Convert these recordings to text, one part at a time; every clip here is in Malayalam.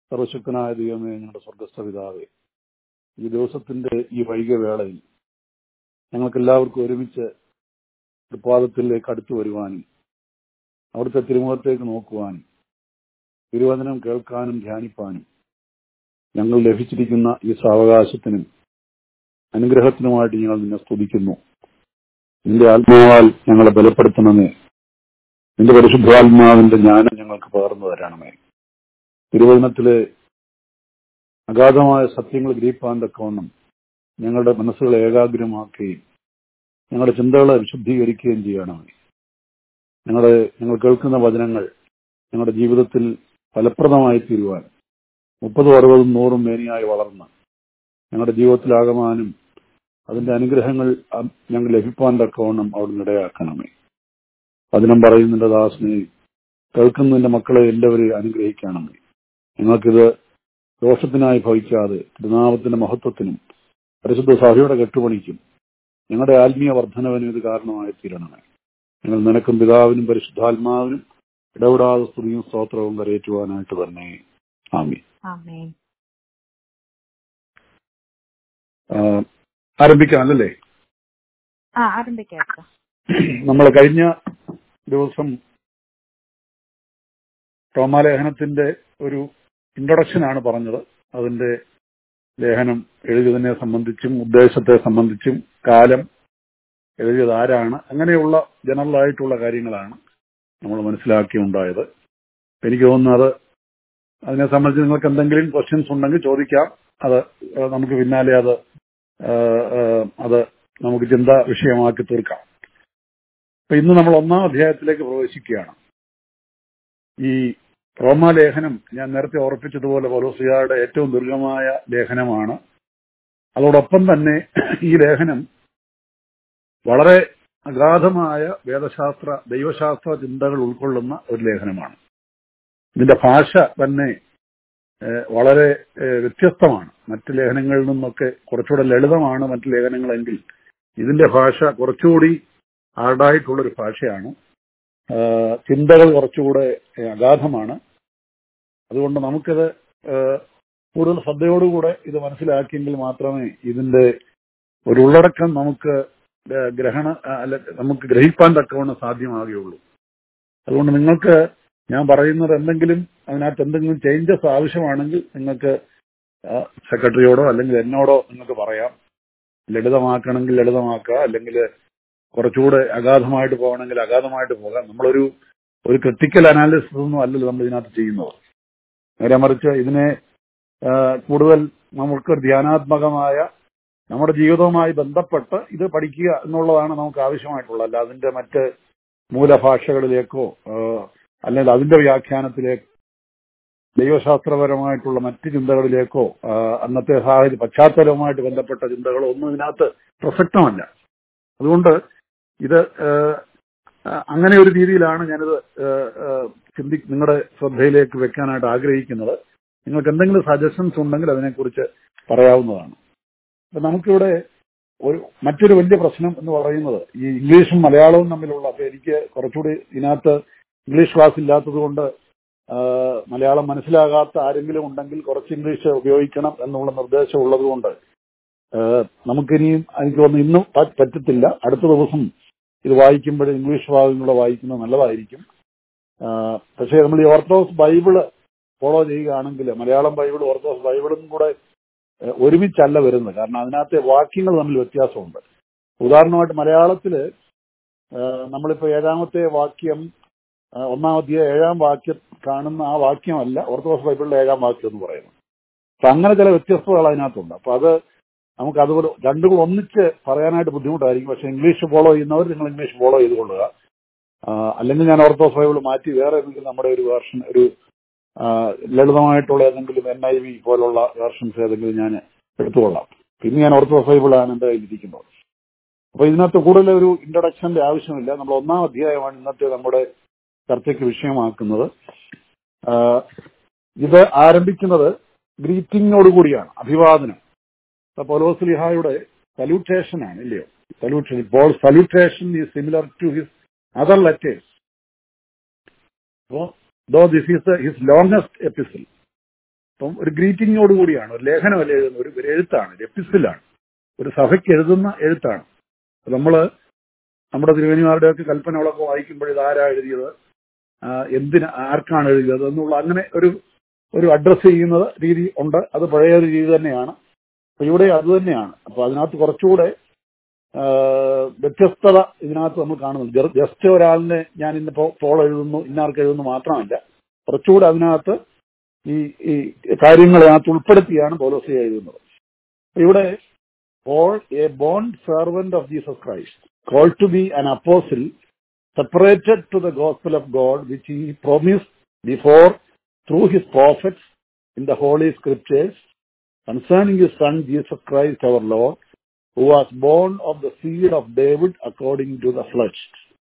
സർവശക്തനായ ദൈവമേ ഞങ്ങളുടെ സ്വർഗസ്ഥ പിതാവേ ഈ ദിവസത്തിന്റെ ഈ വൈകിയ വേളയിൽ ഞങ്ങൾക്ക് എല്ലാവർക്കും ഒരുമിച്ച് പാദത്തിലേക്ക് അടുത്തു വരുവാനും അവിടുത്തെ തിരുമുഖത്തേക്ക് നോക്കുവാനും തിരുവചനം കേൾക്കാനും ധ്യാനിപ്പാനും ഞങ്ങൾ ലഭിച്ചിരിക്കുന്ന ഈ സാവകാശത്തിനും അനുഗ്രഹത്തിനുമായിട്ട് ഞങ്ങൾ നിന്നെ സ്തുതിക്കുന്നു നിന്റെ ആത്മാവാൽ ഞങ്ങളെ ബലപ്പെടുത്തണമേ നിന്റെ പരിശുദ്ധാത്മാവിന്റെ ജ്ഞാനം ഞങ്ങൾക്ക് പകർന്നു തരണമേ തിരുവചനത്തിലെ അഗാധമായ സത്യങ്ങൾ ഗ്രഹിപ്പാൻ തക്കവണ്ണം ഞങ്ങളുടെ മനസ്സുകളെ ഏകാഗ്രമാക്കുകയും ഞങ്ങളുടെ ചിന്തകളെ വിശുദ്ധീകരിക്കുകയും ചെയ്യണമേ ഞങ്ങളുടെ ഞങ്ങൾ കേൾക്കുന്ന വചനങ്ങൾ ഞങ്ങളുടെ ജീവിതത്തിൽ ഫലപ്രദമായി തീരുവാൻ മുപ്പതും അറുപതും നൂറും മേനിയായി വളർന്ന് ഞങ്ങളുടെ ജീവിതത്തിലാകമാനും അതിന്റെ അനുഗ്രഹങ്ങൾ ഞങ്ങൾ ലഭിപ്പാൻ തക്കവണ്ണം അവിടുന്ന് ഇടയാക്കണമേ വചനം പറയുന്നതിന്റെ ദാസനെ കേൾക്കുന്നതിന്റെ മക്കളെ എല്ലാവരെയും അനുഗ്രഹിക്കണമേ ഞങ്ങൾക്കിത് ദോഷത്തിനായി ഭവിക്കാതെ തിരുനാമത്തിന്റെ മഹത്വത്തിനും പരിശുദ്ധ സഭയുടെ കെട്ടുപണിക്കും ഞങ്ങളുടെ ആത്മീയ വർധനവിനും ഇത് കാരണമായി തീരണമേ ഞങ്ങൾ നിനക്കും പിതാവിനും പരിശുദ്ധാത്മാവിനും ഇടപെടാതെ സ്തുതിയും സ്തോത്രവും കരയേറ്റുവാനായിട്ട് തന്നെ ആമി ആമേൻ ആരംഭിക്കാം അല്ലല്ലേ ആ ആരംഭിക്കാം നമ്മൾ കഴിഞ്ഞ ദിവസം റോമാലേഖനത്തിന്റെ ഒരു ഇൻട്രൊഡക്ഷൻ ആണ് പറഞ്ഞത് അതിന്റെ ലേഖനം എഴുതിയതിനെ സംബന്ധിച്ചും ഉദ്ദേശത്തെ സംബന്ധിച്ചും കാലം എഴുതിയത് ആരാണ് അങ്ങനെയുള്ള ജനറൽ ആയിട്ടുള്ള കാര്യങ്ങളാണ് നമ്മൾ മനസ്സിലാക്കിയുണ്ടായത് എനിക്ക് തോന്നുന്നത് അതിനെ സംബന്ധിച്ച് നിങ്ങൾക്ക് എന്തെങ്കിലും ക്വസ്റ്റ്യൻസ് ഉണ്ടെങ്കിൽ ചോദിക്കാം അത് നമുക്ക് പിന്നാലെ അത് അത് നമുക്ക് ചിന്താ വിഷയമാക്കി തീർക്കാം അപ്പൊ ഇന്ന് നമ്മൾ ഒന്നാം അധ്യായത്തിലേക്ക് പ്രവേശിക്കുകയാണ് ഈ റോമാലേഖനം ഞാൻ നേരത്തെ ഓർപ്പിച്ചതുപോലെ പൗലോസിയായുടെ ഏറ്റവും ദീർഘമായ ലേഖനമാണ് അതോടൊപ്പം തന്നെ ഈ ലേഖനം വളരെ അഗാധമായ വേദശാസ്ത്ര ദൈവശാസ്ത്ര ചിന്തകൾ ഉൾക്കൊള്ളുന്ന ഒരു ലേഖനമാണ് ഇതിന്റെ ഭാഷ തന്നെ വളരെ വ്യത്യസ്തമാണ് മറ്റ് ലേഖനങ്ങളിൽ നിന്നൊക്കെ കുറച്ചുകൂടെ ലളിതമാണ് മറ്റ് ലേഖനങ്ങളെങ്കിൽ ഇതിന്റെ ഭാഷ കുറച്ചുകൂടി ഹാർഡായിട്ടുള്ളൊരു ഭാഷയാണ് ചിന്തകൾ കുറച്ചുകൂടെ അഗാധമാണ് അതുകൊണ്ട് നമുക്കിത് കൂടുതൽ ശ്രദ്ധയോടുകൂടെ ഇത് മനസ്സിലാക്കിയെങ്കിൽ മാത്രമേ ഇതിന്റെ ഒരു ഉള്ളടക്കം നമുക്ക് ഗ്രഹണ അല്ല നമുക്ക് ഗ്രഹിക്കാൻ തക്കവണ്ണം സാധ്യമാകുകയുള്ളൂ അതുകൊണ്ട് നിങ്ങൾക്ക് ഞാൻ പറയുന്നത് എന്തെങ്കിലും അതിനകത്ത് എന്തെങ്കിലും ചേഞ്ചസ് ആവശ്യമാണെങ്കിൽ നിങ്ങൾക്ക് സെക്രട്ടറിയോടോ അല്ലെങ്കിൽ എന്നോടോ നിങ്ങൾക്ക് പറയാം ലളിതമാക്കണമെങ്കിൽ ലളിതമാക്കുക അല്ലെങ്കിൽ കുറച്ചുകൂടെ അഗാധമായിട്ട് പോകണമെങ്കിൽ അഗാധമായിട്ട് പോകാം നമ്മളൊരു ഒരു ക്രിട്ടിക്കൽ അനാലിസിസ് ഒന്നും അല്ലല്ലോ നമ്മൾ ഇതിനകത്ത് ചെയ്യുന്നത് നേരെ മറിച്ച് ഇതിനെ കൂടുതൽ നമുക്ക് ധ്യാനാത്മകമായ നമ്മുടെ ജീവിതവുമായി ബന്ധപ്പെട്ട് ഇത് പഠിക്കുക എന്നുള്ളതാണ് നമുക്ക് ആവശ്യമായിട്ടുള്ളത് അല്ല അതിന്റെ മറ്റ് മൂലഭാഷകളിലേക്കോ അല്ലെങ്കിൽ അതിന്റെ വ്യാഖ്യാനത്തിലേക്കോ ദൈവശാസ്ത്രപരമായിട്ടുള്ള മറ്റ് ചിന്തകളിലേക്കോ അന്നത്തെ സാഹചര്യ പശ്ചാത്തലവുമായിട്ട് ബന്ധപ്പെട്ട ചിന്തകളോ ഒന്നും ഇതിനകത്ത് പ്രസക്തമല്ല അതുകൊണ്ട് ഇത് അങ്ങനെ ഒരു രീതിയിലാണ് ഞാനിത് ചിന്തി നിങ്ങളുടെ ശ്രദ്ധയിലേക്ക് വെക്കാനായിട്ട് ആഗ്രഹിക്കുന്നത് നിങ്ങൾക്ക് എന്തെങ്കിലും സജഷൻസ് ഉണ്ടെങ്കിൽ അതിനെക്കുറിച്ച് പറയാവുന്നതാണ് അപ്പൊ നമുക്കിവിടെ ഒരു മറ്റൊരു വലിയ പ്രശ്നം എന്ന് പറയുന്നത് ഈ ഇംഗ്ലീഷും മലയാളവും തമ്മിലുള്ള അപ്പൊ എനിക്ക് കുറച്ചുകൂടി ഇതിനകത്ത് ഇംഗ്ലീഷ് ക്ലാസ് ഇല്ലാത്തത് കൊണ്ട് മലയാളം മനസ്സിലാകാത്ത ആരെങ്കിലും ഉണ്ടെങ്കിൽ കുറച്ച് ഇംഗ്ലീഷ് ഉപയോഗിക്കണം എന്നുള്ള നിർദ്ദേശം ഉള്ളത് കൊണ്ട് നമുക്കിനിയും എനിക്ക് തോന്നുന്നു ഇന്നും പറ്റത്തില്ല അടുത്ത ദിവസം ഇത് വായിക്കുമ്പോൾ ഇംഗ്ലീഷ് ഭാഗങ്ങളെ വായിക്കുന്നത് നല്ലതായിരിക്കും പക്ഷേ നമ്മൾ ഈ ഓർത്തഡോക്സ് ബൈബിള് ഫോളോ ചെയ്യുകയാണെങ്കിൽ മലയാളം ബൈബിൾ ഓർത്തഡോക്സ് ബൈബിളും കൂടെ ഒരുമിച്ചല്ല വരുന്നത് കാരണം അതിനകത്തെ വാക്യങ്ങൾ തമ്മിൽ വ്യത്യാസമുണ്ട് ഉദാഹരണമായിട്ട് മലയാളത്തില് നമ്മളിപ്പോ ഏഴാമത്തെ വാക്യം ഒന്നാമത്തെ ഏഴാം വാക്യം കാണുന്ന ആ വാക്യമല്ല ഓർത്തഡോക്സ് ബൈബിളിലെ ഏഴാം വാക്യം എന്ന് പറയുന്നത് അപ്പൊ അങ്ങനെ ചില വ്യത്യസ്തതകൾ അതിനകത്തുണ്ട് അപ്പൊ അത് നമുക്ക് അതുപോലെ രണ്ടും കൂടെ ഒന്നിച്ച് പറയാനായിട്ട് ബുദ്ധിമുട്ടായിരിക്കും പക്ഷെ ഇംഗ്ലീഷ് ഫോളോ ചെയ്യുന്നവർ നിങ്ങൾ ഇംഗ്ലീഷ് ഫോളോ ചെയ്തുകൊള്ളുക അല്ലെങ്കിൽ ഞാൻ ഓർത്തഡോക്സ് ബൈബിൾ മാറ്റി വേറെ ഏതെങ്കിലും നമ്മുടെ ഒരു വേർഷൻ ഒരു ലളിതമായിട്ടുള്ള ഏതെങ്കിലും എൻ ഐ വി പോലുള്ള വേർഷൻസ് ഏതെങ്കിലും ഞാൻ എടുത്തുകൊള്ളാം പിന്നെ ഞാൻ ഓർത്തഡോക്സ് ബൈബിളാണ് എന്റെ കയ്യിലിരിക്കുന്നത് അപ്പൊ ഇതിനകത്ത് കൂടുതൽ ഒരു ഇൻട്രൊഡക്ഷന്റെ ആവശ്യമില്ല നമ്മൾ ഒന്നാം അധ്യായമാണ് ഇന്നത്തെ നമ്മുടെ ചർച്ചയ്ക്ക് വിഷയമാക്കുന്നത് ഇത് ആരംഭിക്കുന്നത് ഗ്രീറ്റിംഗോട് കൂടിയാണ് അഭിവാദനം പൗലോസ്ലിഹായുടെ സല്യൂട്ടേഷൻ ആണ് ഇല്ലയോ സല്യൂട്ടേഷൻ ഇപ്പോൾ salutation is similar to his other letters അപ്പോ though this is his longest epistle അപ്പം ഒരു ഗ്രീറ്റിങ്ങോട് കൂടിയാണ് ഒരു ലേഖനമല്ല എഴുതുന്നത് ഒരു ഒരു എഴുത്താണ് ഒരു എപ്പിസിലാണ് ഒരു സഭയ്ക്ക് എഴുതുന്ന എഴുത്താണ് അപ്പൊ നമ്മള് നമ്മുടെ തിരുവനിമാരുടെയൊക്കെ കൽപ്പനകളൊക്കെ വായിക്കുമ്പോൾ ഇത് ആരാ എഴുതിയത് ആ, എന്തിന് ആർക്കാണ് എഴുതിയത് എന്നുള്ള അങ്ങനെ ഒരു ഒരു അഡ്രസ്സ് ചെയ്യുന്നത് രീതി ഉണ്ട് അത് പഴയ ഒരു രീതി തന്നെയാണ് അപ്പൊ ഇവിടെ അത് തന്നെയാണ് അപ്പൊ അതിനകത്ത് കുറച്ചുകൂടെ ആ, വ്യത്യസ്തത ഇതിനകത്ത് നമ്മൾ കാണുന്നുണ്ട് ജ- ജസ്റ്റ് ഒരാളിനെ ഞാൻ ഇന്ന് പോ- പോൾ എഴുതുന്നു ഇന്നാർക്ക് എഴുതുന്നു മാത്രമല്ല കുറച്ചുകൂടെ അതിനകത്ത് ഈ ഈ കാര്യങ്ങൾ അതിനകത്ത് ഉൾപ്പെടുത്തിയാണ് പോലോസി എഴുതുന്നത് അപ്പൊ ഇവിടെ Paul a bond servant of Jesus Christ called to be an apostle separated to the gospel of God, which he promised before through his prophets in the Holy Scriptures concerning his Son Jesus Christ our Lord, who was born of the seed of David according to the flesh,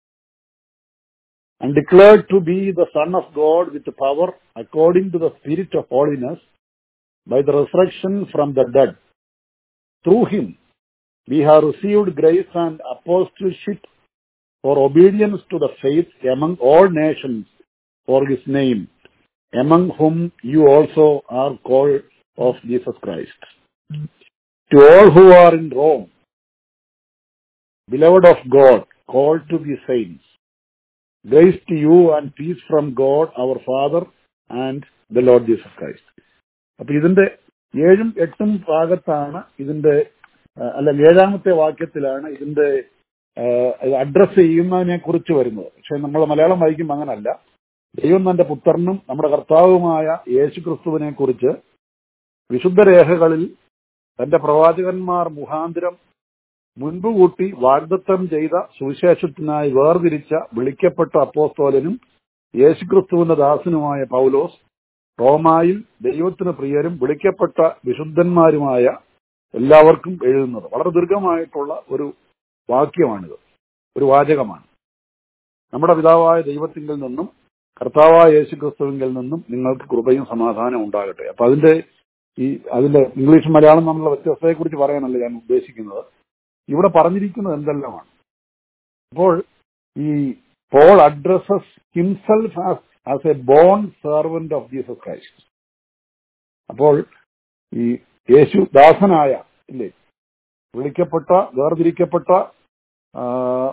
and declared to be the Son of God with power according to the Spirit of holiness by the resurrection from the dead. Through him we have received grace and apostleship for obedience to the faith among all nations for his name, among whom you also are called of Jesus Christ. To all who are in Rome, beloved of God, called to be saints, grace to you and peace from God our Father and the Lord Jesus Christ. അപ്പൊ ഇതിന്റെ ഏഴും എട്ടും ഭാഗത്താണ് ഇതിന്റെ ആ, അല്ല ഏഴാമത്തെ വാക്യത്തിലാണ് ഇതിന്റെ അഡ്രസ് ചെയ്യുന്നതിനെ കുറിച്ച് വരുന്നത് പക്ഷെ നമ്മൾ മലയാളം വായിക്കുമ്പോൾ അങ്ങനല്ല ദൈവം തന്റെ പുത്രനും നമ്മുടെ കർത്താവുമായ യേശു ക്രിസ്തുവിനെ കുറിച്ച് വിശുദ്ധ രേഖകളിൽ തന്റെ പ്രവാചകന്മാർ മുഖാന്തരം മുൻപ് കൂട്ടി വാഗ്ദത്തം ചെയ്ത സുവിശേഷത്തിനായി വേർതിരിച്ച വിളിക്കപ്പെട്ട അപ്പോസ്തോലനും യേശുക്രിസ്തുവിന്റെ ദാസനുമായ പൗലോസ് റോമായിൽ ദൈവത്തിന് പ്രിയരും വിളിക്കപ്പെട്ട വിശുദ്ധന്മാരുമായ എല്ലാവർക്കും എഴുതുന്നത് വളരെ ദീർഘമായിട്ടുള്ള ഒരു വാക്യമാണിത് ഒരു വാചകമാണ് നമ്മുടെ പിതാവായ ദൈവത്തിങ്കിൽ നിന്നും കർത്താവായ യേശു ക്രിസ്തുവിങ്കിൽ നിന്നും നിങ്ങൾക്ക് കൃപയും സമാധാനം ഉണ്ടാകട്ടെ അപ്പൊ അതിന്റെ ഈ അതിന്റെ ഇംഗ്ലീഷ് മലയാളം തമ്മിലുള്ള വ്യത്യസ്തതയെ കുറിച്ച് പറയാനല്ല ഞാൻ ഉദ്ദേശിക്കുന്നത് ഇവിടെ പറഞ്ഞിരിക്കുന്നത് എന്തെല്ലാമാണ് അപ്പോൾ ഈ Paul addresses himself as as a bond servant of Jesus Christ അപ്പോൾ ഈ യേശു ദാസനായ ഇല്ലേ വിളിക്കപ്പെട്ട വേർതിരിക്കപ്പെട്ട ആ,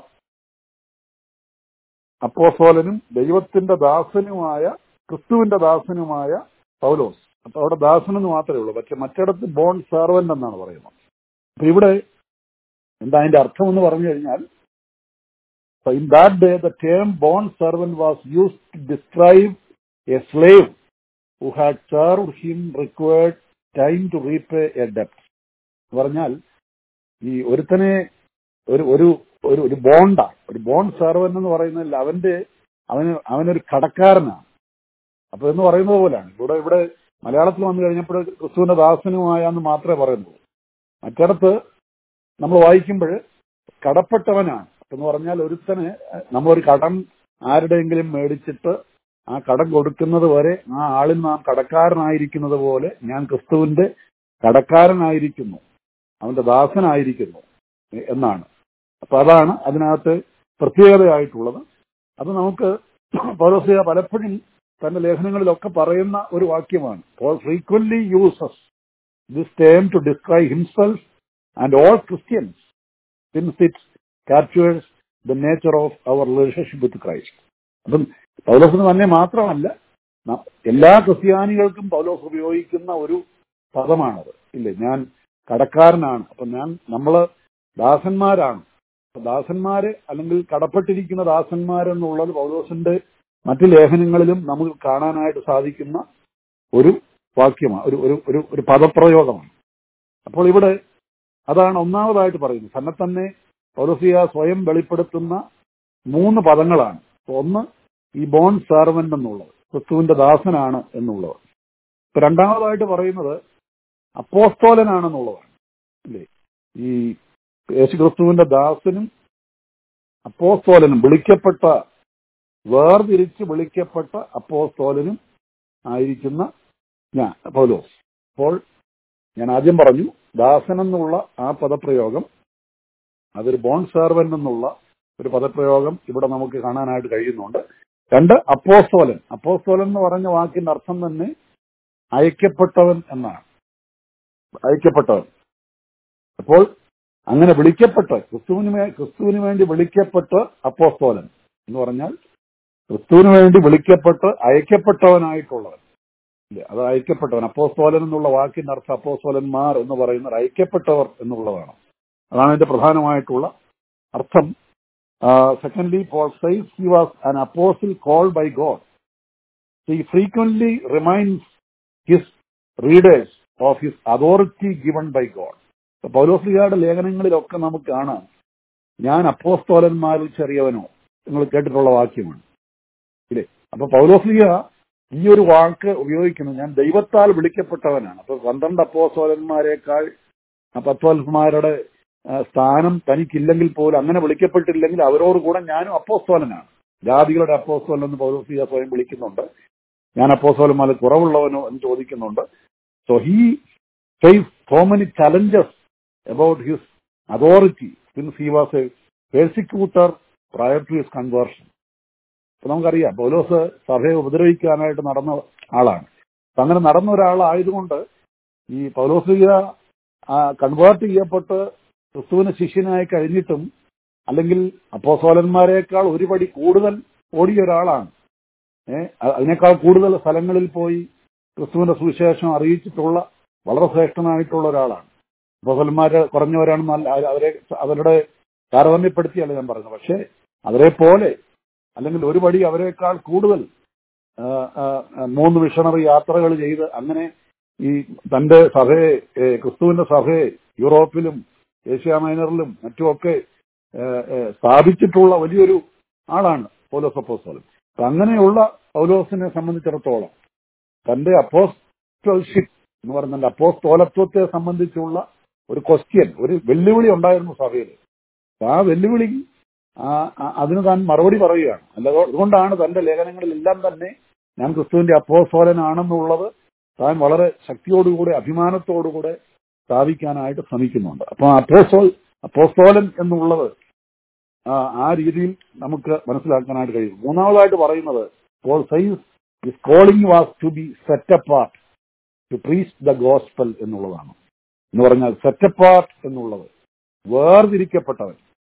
അപ്പോസ്തോലനും ദൈവത്തിന്റെ ദാസനുമായ ക്രിസ്തുവിന്റെ ദാസനുമായ പൗലോസ് അപ്പൊ അവിടെ ദാസൻ എന്ന് മാത്രമേ ഉള്ളൂ പക്ഷെ മറ്റിടത്ത് ബോൺ സെർവന്റ് എന്നാണ് പറയുന്നത് അപ്പൊ ഇവിടെ എന്താ അതിന്റെ അർത്ഥം എന്ന് പറഞ്ഞു കഴിഞ്ഞാൽ in that day the term bond servant was use to describe a slave who had serve him required time to repay a ഡെപ്റ്റ് എന്ന് പറഞ്ഞാൽ ഈ ഒരുത്തനെ ഒരു ഒരു ഒരു ഒരു ബോണ്ടാണ് ഒരു ബോണ്ട് സെർവൻ എന്ന് പറയുന്നതിൽ അവന്റെ അവന് അവനൊരു കടക്കാരനാണ് അപ്പൊ എന്ന് പറയുന്നത് പോലെയാണ് ഇവിടെ ഇവിടെ മലയാളത്തിൽ വന്നു കഴിഞ്ഞപ്പോൾ ക്രിസ്തുവിന്റെ ദാസനുമായ എന്ന് മാത്രമേ പറയുന്നുള്ളൂ മറ്റിടത്ത് നമ്മൾ വായിക്കുമ്പോൾ കടപ്പെട്ടവനാണ് എന്ന് പറഞ്ഞാൽ ഒരുത്തന് നമ്മളൊരു കടം ആരുടെയെങ്കിലും മേടിച്ചിട്ട് ആ കടം കൊടുക്കുന്നത് വരെ ആ ആളിൽ നാം കടക്കാരനായിരിക്കുന്നത് പോലെ ഞാൻ ക്രിസ്തുവിന്റെ കടക്കാരനായിരിക്കുന്നു അവന്റെ ദാസനായിരിക്കുന്നു എന്നാണ് അപ്പൊ അതാണ് അതിനകത്ത് പ്രത്യേകതയായിട്ടുള്ളത് അത് നമുക്ക് പൗലോസിയ പലപ്പോഴും തന്റെ ലേഖനങ്ങളിലൊക്കെ പറയുന്ന ഒരു വാക്യമാണ് Paul frequently uses this term to describe himself and all Christians since it captures the nature of our relationship with Christ. അപ്പം പൗലോസിന് തന്നെ മാത്രമല്ല ന- എല്ലാ ക്രിസ്ത്യാനികൾക്കും പൗലോസ് ഉപയോഗിക്കുന്ന ഒരു പദമാണത് ഇല്ലേ ഞാൻ കടക്കാരനാണ് അപ്പൊ ഞാൻ നമ്മള് ദാസന്മാരാണ് അപ്പൊ ദാസന്മാര് അല്ലെങ്കിൽ കടപ്പെട്ടിരിക്കുന്ന ദാസന്മാരെന്നുള്ളത് പൗലോസിന്റെ മറ്റ് ലേഖനങ്ങളിലും നമുക്ക് കാണാനായിട്ട് സാധിക്കുന്ന ഒരു വാക്യമാണ് ഒരു ഒരു ഒരു ഒരു പദപ്രയോഗമാണ് അപ്പോൾ ഇവിടെ അതാണ് ഒന്നാമതായിട്ട് പറയുന്നത് തന്നെ തന്നെ പൗലോസിയ സ്വയം വെളിപ്പെടുത്തുന്ന മൂന്ന് പദങ്ങളാണ് ഒന്ന് ഈ ബോൺ സെർവന്റ് എന്നുള്ളത് ക്രിസ്തുവിന്റെ ദാസനാണ് എന്നുള്ളത് ഇപ്പൊ രണ്ടാമതായിട്ട് പറയുന്നത് അപ്പോസ്തോലനാണെന്നുള്ളതാണ് ഇല്ലേ ഈ യേശു ക്രിസ്തുവിന്റെ ദാസനും അപ്പോസ്തോലനും വിളിക്കപ്പെട്ട വേർതിരിച്ച് വിളിക്കപ്പെട്ട അപ്പോസ്തോലനും ആയിരിക്കുന്ന ഞാൻ പൗലോസ് അപ്പോൾ ഞാൻ ആദ്യം പറഞ്ഞു ദാസൻ എന്നുള്ള ആ പദപ്രയോഗം അതൊരു ബോൺ സെർവൻ എന്നുള്ള ഒരു പദപ്രയോഗം ഇവിടെ നമുക്ക് കാണാനായിട്ട് കഴിയുന്നുണ്ട് രണ്ട് അപ്പോസ്തോലൻ അപ്പോസ്തോലൻ എന്ന് പറഞ്ഞ വാക്കിന്റെ അർത്ഥം തന്നെ അയക്കപ്പെട്ടവൻ എന്നാണ് അയക്കപ്പെട്ടവൻ അപ്പോൾ അങ്ങനെ വിളിക്കപ്പെട്ട് ക്രിസ്തുവിന് വേ- ക്രിസ്തുവിന് വേണ്ടി വിളിക്കപ്പെട്ട് അപ്പോസ്തോലൻ എന്ന് പറഞ്ഞാൽ ക്രിസ്തുവിന് വേണ്ടി വിളിക്കപ്പെട്ട് അയക്കപ്പെട്ടവനായിട്ടുള്ളവൻ ഇല്ലേ അത് അയക്കപ്പെട്ടവൻ അപ്പോസ്തോലൻ എന്നുള്ള വാക്കിന്റെ അർത്ഥം അപ്പോസ്തോലന്മാർ എന്ന് പറയുന്നത് അയക്കപ്പെട്ടവർ എന്നുള്ളതാണ് അതാണ് അതിന്റെ പ്രധാനമായിട്ടുള്ള അർത്ഥം secondly Paul says he was an apostle called by God he frequently reminds his readers of his authority given by God പൗലോസ്ലിയുടെ ലേഖനങ്ങളിലൊക്കെ നമുക്ക് കാണാം ഞാൻ അപ്പോസ്തോലന്മാരിൽ ചെറിയവനോ നിങ്ങൾ കേട്ടിട്ടുള്ള വാക്യമാണ് ഇല്ലേ അപ്പൊ പൗലോസ്ലിയ ഈ ഒരു വാക്ക് ഉപയോഗിക്കുന്നത് ഞാൻ ദൈവത്താൽ വിളിക്കപ്പെട്ടവനാണ് അപ്പൊ പന്ത്രണ്ട് അപ്പോസ്തോലന്മാരെക്കാൾ ആ പത്തോൽമാരുടെ സ്ഥാനം തനിക്കില്ലെങ്കിൽ പോലും അങ്ങനെ വിളിക്കപ്പെട്ടില്ലെങ്കിൽ അവരോട് കൂടെ ഞാനും അപ്പോസ്തോലനാണ് ജാതികളുടെ അപ്പോസ്തോലൻ എന്ന് പൗലോസ്ലിയ സ്വയം വിളിക്കുന്നുണ്ട് ഞാൻ അപ്പോസ്തോലന്മാരിൽ കുറവുള്ളവനോ എന്ന് ചോദിക്കുന്നുണ്ട് so he face so many challenges about his authority since he was a persecutor prior to his conversion. അപ്പൊ നമുക്കറിയാം പൗലോസ് സഭയെ ഉപദ്രവിക്കാനായിട്ട് നടന്ന ആളാണ് അപ്പൊ അങ്ങനെ നടന്ന ഒരാളായതുകൊണ്ട് ഈ പൗലോസിക കൺവേർട്ട് ചെയ്യപ്പെട്ട് ക്രിസ്തുവിന് ശിഷ്യനായി കഴിഞ്ഞിട്ടും അല്ലെങ്കിൽ അപ്പോസോലന്മാരെക്കാൾ ഒരു പടി കൂടുതൽ ഓടിയ ഒരാളാണ് ഏഹ് അതിനേക്കാൾ കൂടുതൽ സ്ഥലങ്ങളിൽ പോയി ക്രിസ്തുവിന്റെ സുവിശേഷം അറിയിച്ചിട്ടുള്ള വളരെ ശ്രേഷ്ഠനായിട്ടുള്ള ഒരാളാണ് അപ്പോസന്മാര് കുറഞ്ഞവരാണെന്നല്ല അവരെ അവരുടെ താരതമ്യപ്പെടുത്തിയല്ല ഞാൻ പറഞ്ഞത് പക്ഷേ അവരെ പോലെ അല്ലെങ്കിൽ ഒരു പടി അവരെക്കാൾ കൂടുതൽ ആ, ആ, ആ, മൂന്ന് മിഷണറി യാത്രകൾ ചെയ്ത് അങ്ങനെ ഈ തന്റെ സഭയെ ഏ, ക്രിസ്തുവിന്റെ സഭയെ യൂറോപ്പിലും ഏഷ്യ മൈനറിലും മറ്റുമൊക്കെ ഏ, ഏ, സ്ഥാപിച്ചിട്ടുള്ള വലിയൊരു ആളാണ് പൗലോസ് അപ്പോസ്തോലൻ അപ്പൊ അങ്ങനെയുള്ള പൗലോസിനെ സംബന്ധിച്ചിടത്തോളം തന്റെ അപ്പോസ്റ്റോൽഷിപ്പ് എന്ന് പറയുന്ന അപ്പോസ്തോലത്വത്തെ സംബന്ധിച്ചുള്ള ഒരു ക്വസ്റ്റ്യൻ ഒരു വെല്ലുവിളി ഉണ്ടായിരുന്നു സഭയിൽ അപ്പൊ ആ വെല്ലുവിളി ആ- ആ- അതിന് താൻ മറുപടി പറയുകയാണ് അല്ലാതെ അതുകൊണ്ടാണ് തന്റെ ലേഖനങ്ങളിലെല്ലാം തന്നെ ഞാൻ ക്രിസ്തുവിന്റെ അപ്പോസ്തോലനാണെന്നുള്ളത് താൻ വളരെ ശക്തിയോടുകൂടെ അഭിമാനത്തോടുകൂടെ സ്ഥാപിക്കാനായിട്ട് ശ്രമിക്കുന്നുണ്ട് അപ്പൊ അപ്പോസ്തോൽ അപ്പോസ്തോലൻ എന്നുള്ളത് ആ, ആ രീതിയിൽ നമുക്ക് മനസ്സിലാക്കാനായിട്ട് കഴിയും മൂന്നാമതായിട്ട് പറയുന്നത് Paul says this calling was to be set apart to preach the gospel എന്നുള്ളതാണ് എന്ന് പറഞ്ഞാൽ സെറ്റ് അപ്പാർട്ട് എന്നുള്ളത് വേർതിരിക്കപ്പെട്ടവൻ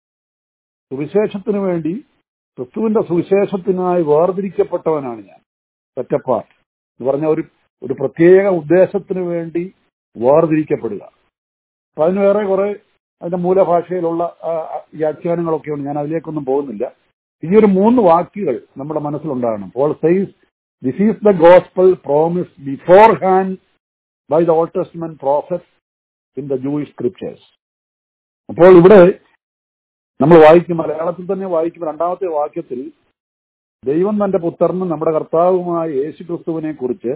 സുവിശേഷത്തിന് വേണ്ടി ക്രിസ്തുവിന്റെ സുവിശേഷത്തിനായി വേർതിരിക്കപ്പെട്ടവനാണ് ഞാൻ സെറ്റ് അപ്പാർട്ട് എന്ന് പറഞ്ഞ ഒരു ഒരു പ്രത്യേക ഉദ്ദേശത്തിന് വേണ്ടി വേർതിരിക്കപ്പെടുക അപ്പൊ അതിന് വേറെ കുറെ അതിന്റെ മൂലഭാഷയിലുള്ള ആ, ആ, വ്യാഖ്യാനങ്ങളൊക്കെ ഉണ്ട് ഞാൻ അതിലേക്കൊന്നും പോകുന്നില്ല ഈ ഒരു മൂന്ന് വാക്കുകൾ നമ്മുടെ മനസ്സിലുണ്ടാകണം Paul says this is the gospel promise beforehand by the Old Testament prophet in the Jewish scriptures അപ്പോൾ ഇവിടെ നമ്മൾ വായിക്കും മലയാളത്തിൽ തന്നെ വായിക്കും രണ്ടാമത്തെ വാക്യത്തിൽ ദൈവം തന്റെ പുത്രനും നമ്മുടെ കർത്താവുമായ യേശു ക്രിസ്തുവിനെ കുറിച്ച്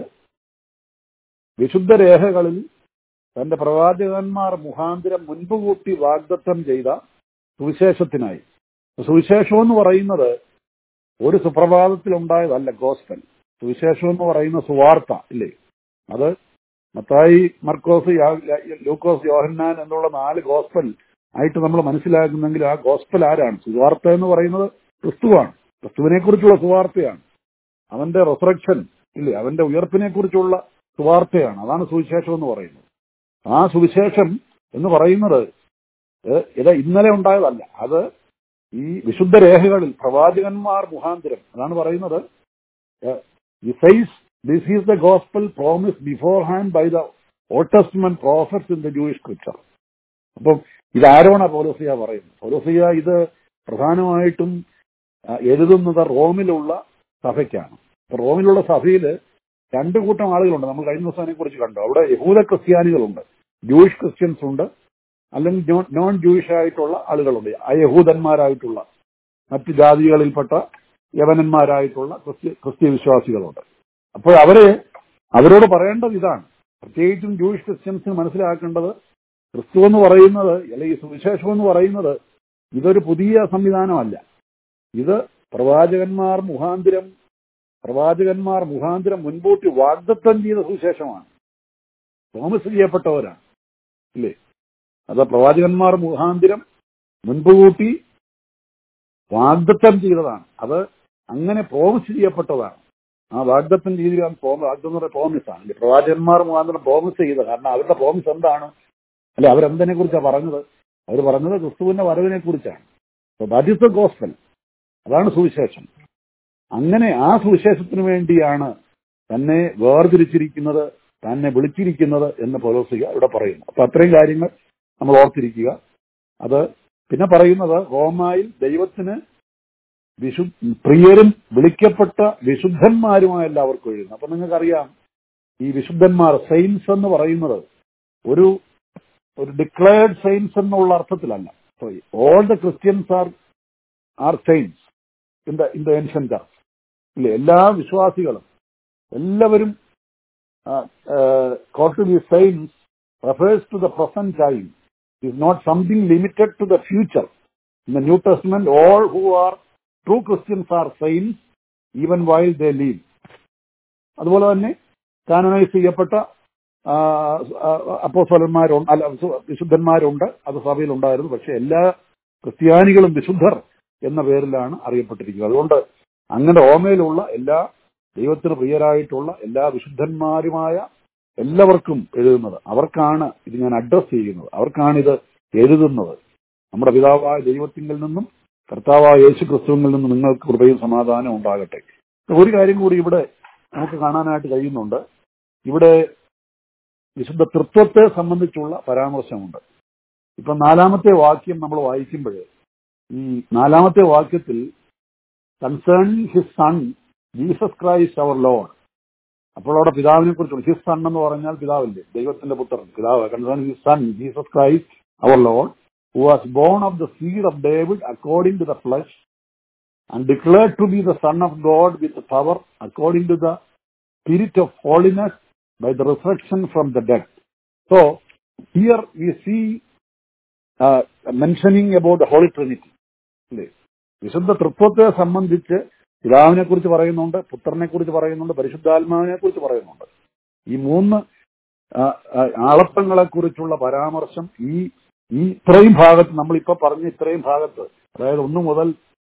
വിശുദ്ധ രേഖകളിൽ തന്റെ പ്രവാചകന്മാർ മുഖാന്തരം മുൻപ് കൂട്ടി വാഗ്ദത്തം ചെയ്ത സുവിശേഷത്തിനായി സുവിശേഷം എന്ന് പറയുന്നത് ഒരു സുപ്രഭാതത്തിൽ ഉണ്ടായതല്ല ഗോസ്പൽ സുവിശേഷം എന്ന് പറയുന്ന സുവാർത്ത ഇല്ലേ അത് മത്തായി മർക്കോസ് യാ- യാ- ലൂക്കോസ് യോഹന്നാൻ എന്നുള്ള നാല് ഗോസ്പൽ ആയിട്ട് നമ്മൾ മനസ്സിലാക്കുന്നെങ്കിൽ ആ ഗോസ്പൽ ആരാണ് സുവാർത്ത എന്ന് പറയുന്നത് ക്രിസ്തുവാണ് ക്രിസ്തുവിനെ കുറിച്ചുള്ള സുവാർത്തയാണ് അവന്റെ റിസറക്ഷൻ ഇല്ലേ അവന്റെ ഉയർപ്പിനെ കുറിച്ചുള്ള സുവാർത്തയാണ് അതാണ് സുവിശേഷം എന്ന് പറയുന്നത് ആ സുവിശേഷം എന്ന് പറയുന്നത് ഏഹ്, ഇത് ഇന്നലെ ഉണ്ടായതല്ല അത് ഈ വിശുദ്ധ രേഖകളിൽ പ്രവാചകന്മാർ മുഖാന്തരം അതാണ് പറയുന്നത് this is the gospel promise beforehand by the Old Testament prophets in the Jewish scripture അപ്പം ഇത് ആരോണ പൗലോസിയ പറയുന്നത് പൗലോസിയ ഇത് പ്രധാനമായിട്ടും ആ, എഴുതുന്നത് റോമിലുള്ള സഭയ്ക്കാണ് അപ്പൊ റോമിലുള്ള സഭയിൽ രണ്ടു കൂട്ടം ആളുകളുണ്ട് നമ്മൾ കഴിഞ്ഞ ദിവസം അതിനെ കുറിച്ച് കണ്ടു അവിടെ യഹൂദ ക്രിസ്ത്യാനികളുണ്ട് ജൂയിഷ് ക്രിസ്ത്യൻസ് ഉണ്ട് അല്ലെങ്കിൽ നോൺ- നോൺ ജൂയിഷ് ആയിട്ടുള്ള ആളുകളുണ്ട് അയഹൂദന്മാരായിട്ടുള്ള മറ്റു ജാതികളിൽപ്പെട്ട യവനന്മാരായിട്ടുള്ള ക്രിസ്ത്യ ക്രിസ്ത്യ വിശ്വാസികളുണ്ട് അപ്പോൾ അവരെ അവരോട് പറയേണ്ടത് ഇതാണ് പ്രത്യേകിച്ചും ജൂയിഷ് ക്രിസ്ത്യൻസിന് മനസ്സിലാക്കേണ്ടത് ക്രിസ്തു എന്ന് പറയുന്നത് അല്ലെങ്കിൽ സുവിശേഷം എന്ന് പറയുന്നത് ഇതൊരു പുതിയ സംവിധാനമല്ല ഇത് പ്രവാചകന്മാർ മുഖാന്തിരം പ്രവാചകന്മാർ മുഖാന്തിരം മുൻകൂട്ടി വാഗ്ദത്തം ചെയ്ത സുവിശേഷമാണ് തോമസ് ചെയ്യപ്പെട്ടവരാണ് ഇല്ലേ അത് പ്രവാചകന്മാർ മുഖാന്തിരം മുൻകൂട്ടി വാഗ്ദത്തം ചെയ്തതാണ് അത് അങ്ങനെ പ്രോമിസ് ചെയ്യപ്പെട്ടതാണ് ആ വാഗ്ദത്തം രീതിയിലാണ് പ്രോമ വാഗ്ദം എന്ന് പറയുന്നത് പ്രോമിസാണ് അല്ലെ പ്രവാചകന്മാർ മുഖാന്തരം പ്രോമിസ് ചെയ്തത് കാരണം അവരുടെ പ്രോമിസ് എന്താണ് അല്ലെ അവരെന്തിനെ കുറിച്ചാണ് പറഞ്ഞത് അവർ പറഞ്ഞത് ക്രിസ്തുവിന്റെ വരവിനെ കുറിച്ചാണ് ദാറ്റ് ഇസ് ദ ഗോസ്പൽ അതാണ് സുവിശേഷം അങ്ങനെ ആ സുവിശേഷത്തിന് വേണ്ടിയാണ് തന്നെ വേർതിരിച്ചിരിക്കുന്നത് തന്നെ വിളിച്ചിരിക്കുന്നത് എന്ന് പൗലോസിക ഇവിടെ പറയുന്നു അപ്പൊ അത്രയും കാര്യങ്ങൾ നമ്മൾ ഓർത്തിരിക്കുക അത് പിന്നെ പറയുന്നത് റോമായിൽ ദൈവത്തിന് വിശു പ്രിയരും വിളിക്കപ്പെട്ട വിശുദ്ധന്മാരുമായ എല്ലാവർക്കും എഴുതുന്നു അപ്പൊ നിങ്ങൾക്കറിയാം ഈ വിശുദ്ധന്മാർ സെയിൻസ് എന്ന് പറയുന്നത് ഒരു ഒരു ഡിക്ലയർഡ് സെയിൻസ് എന്നുള്ള അർത്ഥത്തിലല്ല all the Christians are are saints in the in the ancient church ഇല്ലേ എല്ലാ വിശ്വാസികളും എല്ലാവരും called to be saints refers to the present time is not something limited to the future. In the New Testament, all who are true Christians are saints even while they live. അതുപോലെ തന്നെ കാനനൈസ് ചെയ്യപ്പെട്ട അപ്പോസ്വലന്മാരുണ്ട് അല്ല വിശുദ്ധന്മാരുണ്ട് അത് സഭയിൽ ഉണ്ടായിരുന്നു പക്ഷെ എല്ലാ ക്രിസ്ത്യാനികളും വിശുദ്ധർ എന്ന പേരിലാണ് അറിയപ്പെട്ടിരിക്കുന്നത് അതുകൊണ്ട് അങ്ങനെ ഓമയിലുള്ള എല്ലാ ദൈവത്തിന് പ്രിയരായിട്ടുള്ള എല്ലാ വിശുദ്ധന്മാരുമായ എല്ലാവർക്കും എഴുതുന്നത് അവർക്കാണ് ഇത് ഞാൻ അഡ്രസ് ചെയ്യുന്നത് അവർക്കാണ് ഇത് എഴുതുന്നത് നമ്മുടെ പിതാവായ ദൈവത്തിങ്കിൽ നിന്നും കർത്താവായ യേശു ക്രിസ്തുവിൽ നിന്നും നിങ്ങൾക്ക് കൃപയും സമാധാനം ഉണ്ടാകട്ടെ ഒരു കാര്യം കൂടി ഇവിടെ നമുക്ക് കാണാനായിട്ട് കഴിയുന്നുണ്ട് ഇവിടെ വിശുദ്ധ തൃത്വത്തെ സംബന്ധിച്ചുള്ള പരാമർശമുണ്ട് ഇപ്പൊ നാലാമത്തെ വാക്യം നമ്മൾ വായിക്കുമ്പോൾ ഈ നാലാമത്തെ വാക്യത്തിൽ concerning his son Jesus Christ our Lord അപ്പോൾ അവിടെ പിതാവിനെ കുറിച്ചുള്ള ഹിസ് സൺ എന്ന് പറഞ്ഞാൽ പിതാവില്ലേ ദൈവത്തിന്റെ പുത്രൻ പിതാവ് concern his son Jesus Christ our Lord who was born of the seed of David according to the flesh and declared to be the son of God with power according to the spirit of holiness by the reflection from the dead so here we see mentioning about the Holy Trinity അല്ലേ വിശുദ്ധ തൃത്വത്തെ സംബന്ധിച്ച് പിതാവിനെ കുറിച്ച് പറയുന്നുണ്ട് പുത്രനെ കുറിച്ച് പറയുന്നുണ്ട് പരിശുദ്ധാത്മാവിനെ കുറിച്ച് പറയുന്നുണ്ട് ഈ മൂന്ന് ആളത്വങ്ങളെ കുറിച്ചുള്ള പരാമർശം ഈ ഈ ഇത്രയും ഭാഗത്ത് നമ്മളിപ്പോ പറഞ്ഞ ഇത്രയും ഭാഗത്ത് അതായത് ഒന്ന് മുതൽ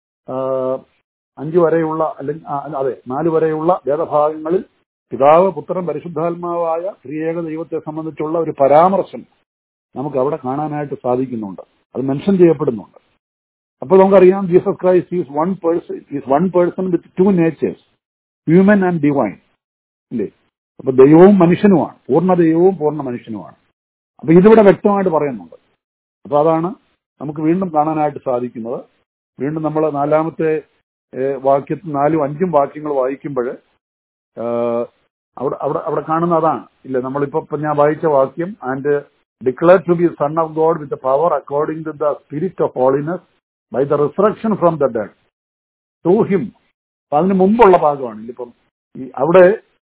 അഞ്ചു വരെയുള്ള അല്ലെങ്കിൽ അതെ നാല് വരെയുള്ള വേദഭാഗങ്ങളിൽ പിതാവ് പുത്രൻ പരിശുദ്ധാത്മാവായ ത്രിയേക ദൈവത്തെ സംബന്ധിച്ചുള്ള ഒരു പരാമർശം നമുക്ക് അവിടെ കാണാനായിട്ട് സാധിക്കുന്നുണ്ട് അത് മെൻഷൻ ചെയ്യപ്പെടുന്നുണ്ട് അപ്പോൾ നമുക്കറിയാം Jesus Christ is one person is one person with two natures human and divine ഇല്ലേ അപ്പൊ ദൈവവും മനുഷ്യനുമാണ് പൂർണ്ണ ദൈവവും പൂർണ്ണ മനുഷ്യനുമാണ് അപ്പൊ ഇതിവിടെ വ്യക്തമായിട്ട് പറയുന്നുണ്ട് അപ്പൊ അതാണ് നമുക്ക് വീണ്ടും കാണാനായിട്ട് സാധിക്കുന്നത് വീണ്ടും നമ്മൾ നാലാമത്തെ വാക്യത്തിൽ നാലും അഞ്ചും വാക്യങ്ങൾ വായിക്കുമ്പോൾ അവിടെ അവിടെ അവിടെ കാണുന്ന അതാണ് ഇല്ലേ നമ്മളിപ്പോ ഞാൻ വായിച്ച വാക്യം and declare to be son of God with power according to the spirit of holiness by the resurrection from the dead to him അപ്പൊ അതിന് മുമ്പുള്ള ഭാഗമാണ് ഇപ്പം ഈ അവിടെ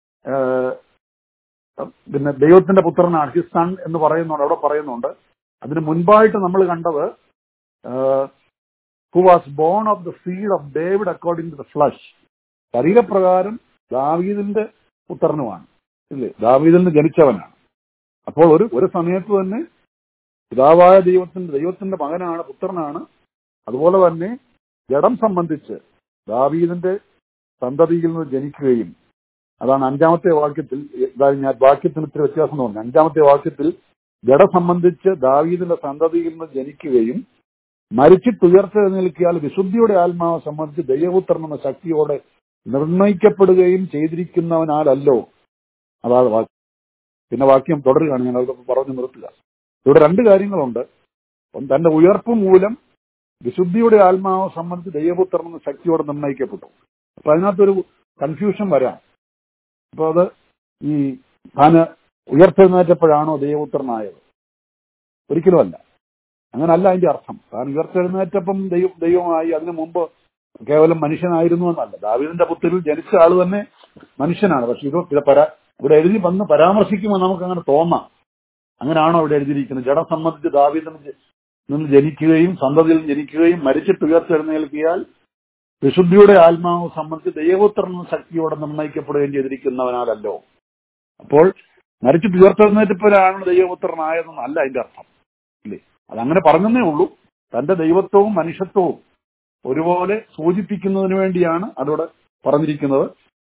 പിന്നെ ദൈവത്തിന്റെ പുത്രനാണ് ഹിസ് സൺ എന്ന് പറയുന്നുണ്ട് അവിടെ പറയുന്നുണ്ട് അതിന് മുൻപായിട്ട് നമ്മൾ കണ്ടത് who was born of the seed of David according to the flesh ശരീരപ്രകാരം ദാവീദിന്റെ പുത്രനുമാണ് ഇല്ലേ ദാവീദിൽ നിന്ന് ജനിച്ചവനാണ് അപ്പോൾ ഒരു ഒരു സമയത്ത് തന്നെ പിതാവായ ദൈവത്തിന്റെ ദൈവത്തിന്റെ മകനാണ് പുത്രനാണ് അതുപോലെ തന്നെ ജഡം സംബന്ധിച്ച് ദാവീദിന്റെ സന്തതിയിൽ നിന്ന് ജനിക്കുകയും അതാണ് അഞ്ചാമത്തെ വാക്യത്തിൽ അതായത് ഞാൻ വാക്യത്തിന് ഇത്തിരി വ്യത്യാസം തോന്നി അഞ്ചാമത്തെ വാക്യത്തിൽ ജഡ സംബന്ധിച്ച് ദാവീദിന്റെ സന്തതിയിൽ നിന്ന് ജനിക്കുകയും മരിച്ചിട്ടുയർത്തെഴുന്നേൽക്കിയാൽ വിശുദ്ധിയുടെ ആത്മാവ് സംബന്ധിച്ച് ദൈവപുത്രൻ എന്ന ശക്തിയോടെ നിർണയിക്കപ്പെടുകയും ചെയ്തിരിക്കുന്നവനാലല്ലോ അതാണ് വാക്യം പിന്നെ വാക്യം തുടരുകയാണ് ഞാൻ അതൊക്കെ പറഞ്ഞു നിർത്തുക ഇവിടെ രണ്ട് കാര്യങ്ങളുണ്ട് തന്റെ ഉയർപ്പ് മൂലം വിശുദ്ധിയുടെ ആത്മാവ് സംബന്ധിച്ച് ദൈവപുത്രൻ എന്ന ശക്തിയോടെ നിർണയിക്കപ്പെട്ടു അപ്പൊ അതിനകത്തൊരു കൺഫ്യൂഷൻ വരാം അപ്പൊ അത് ഈ താന് ഉയർത്തെഴുന്നേറ്റപ്പോഴാണോ ദൈവപുത്രനായത് ഒരിക്കലുമല്ല അങ്ങനല്ല അതിന്റെ അർത്ഥം താൻ ഉയർത്തെഴുന്നേറ്റപ്പം ദൈവം ദൈവമായി അതിനു മുമ്പ് കേവലം മനുഷ്യനായിരുന്നു എന്നല്ല ദാവീദിന്റെ പുത്രിൽ ജനിച്ച ആള് തന്നെ മനുഷ്യനാണ് പക്ഷെ ഇത് പരാ ഇവിടെ എഴുതി വന്ന് പരാമർശിക്കുമ്പോൾ നമുക്ക് അങ്ങനെ തോന്നാം അങ്ങനെയാണോ ഇവിടെ എഴുതിയിരിക്കുന്നത് ജഡം സംബന്ധിച്ച് ദാവീദിന് നിന്ന് ജനിക്കുകയും സന്തതിയിൽ ജനിക്കുകയും മരിച്ചിട്ട് ഉയർത്തെഴുന്നേൽക്കിയാൽ വിശുദ്ധിയുടെ ആത്മാവ് സംബന്ധിച്ച് ദൈവപുത്രൻ ശക്തിയോടെ നിർണയിക്കപ്പെടുകയും ചെയ്തിരിക്കുന്നവനാലല്ലോ അപ്പോൾ മരിച്ചിട്ട് ഉയർത്തെഴുന്നേറ്റപ്പോഴാണ് ദൈവപുത്രനായതെന്നല്ല അതിന്റെ അർത്ഥം ഇല്ലേ അതങ്ങനെ പറഞ്ഞതേ ഉള്ളൂ തന്റെ ദൈവത്വവും മനുഷ്യത്വവും ഒരുപോലെ സൂചിപ്പിക്കുന്നതിന് വേണ്ടിയാണ് അതോടെ പറഞ്ഞിരിക്കുന്നത്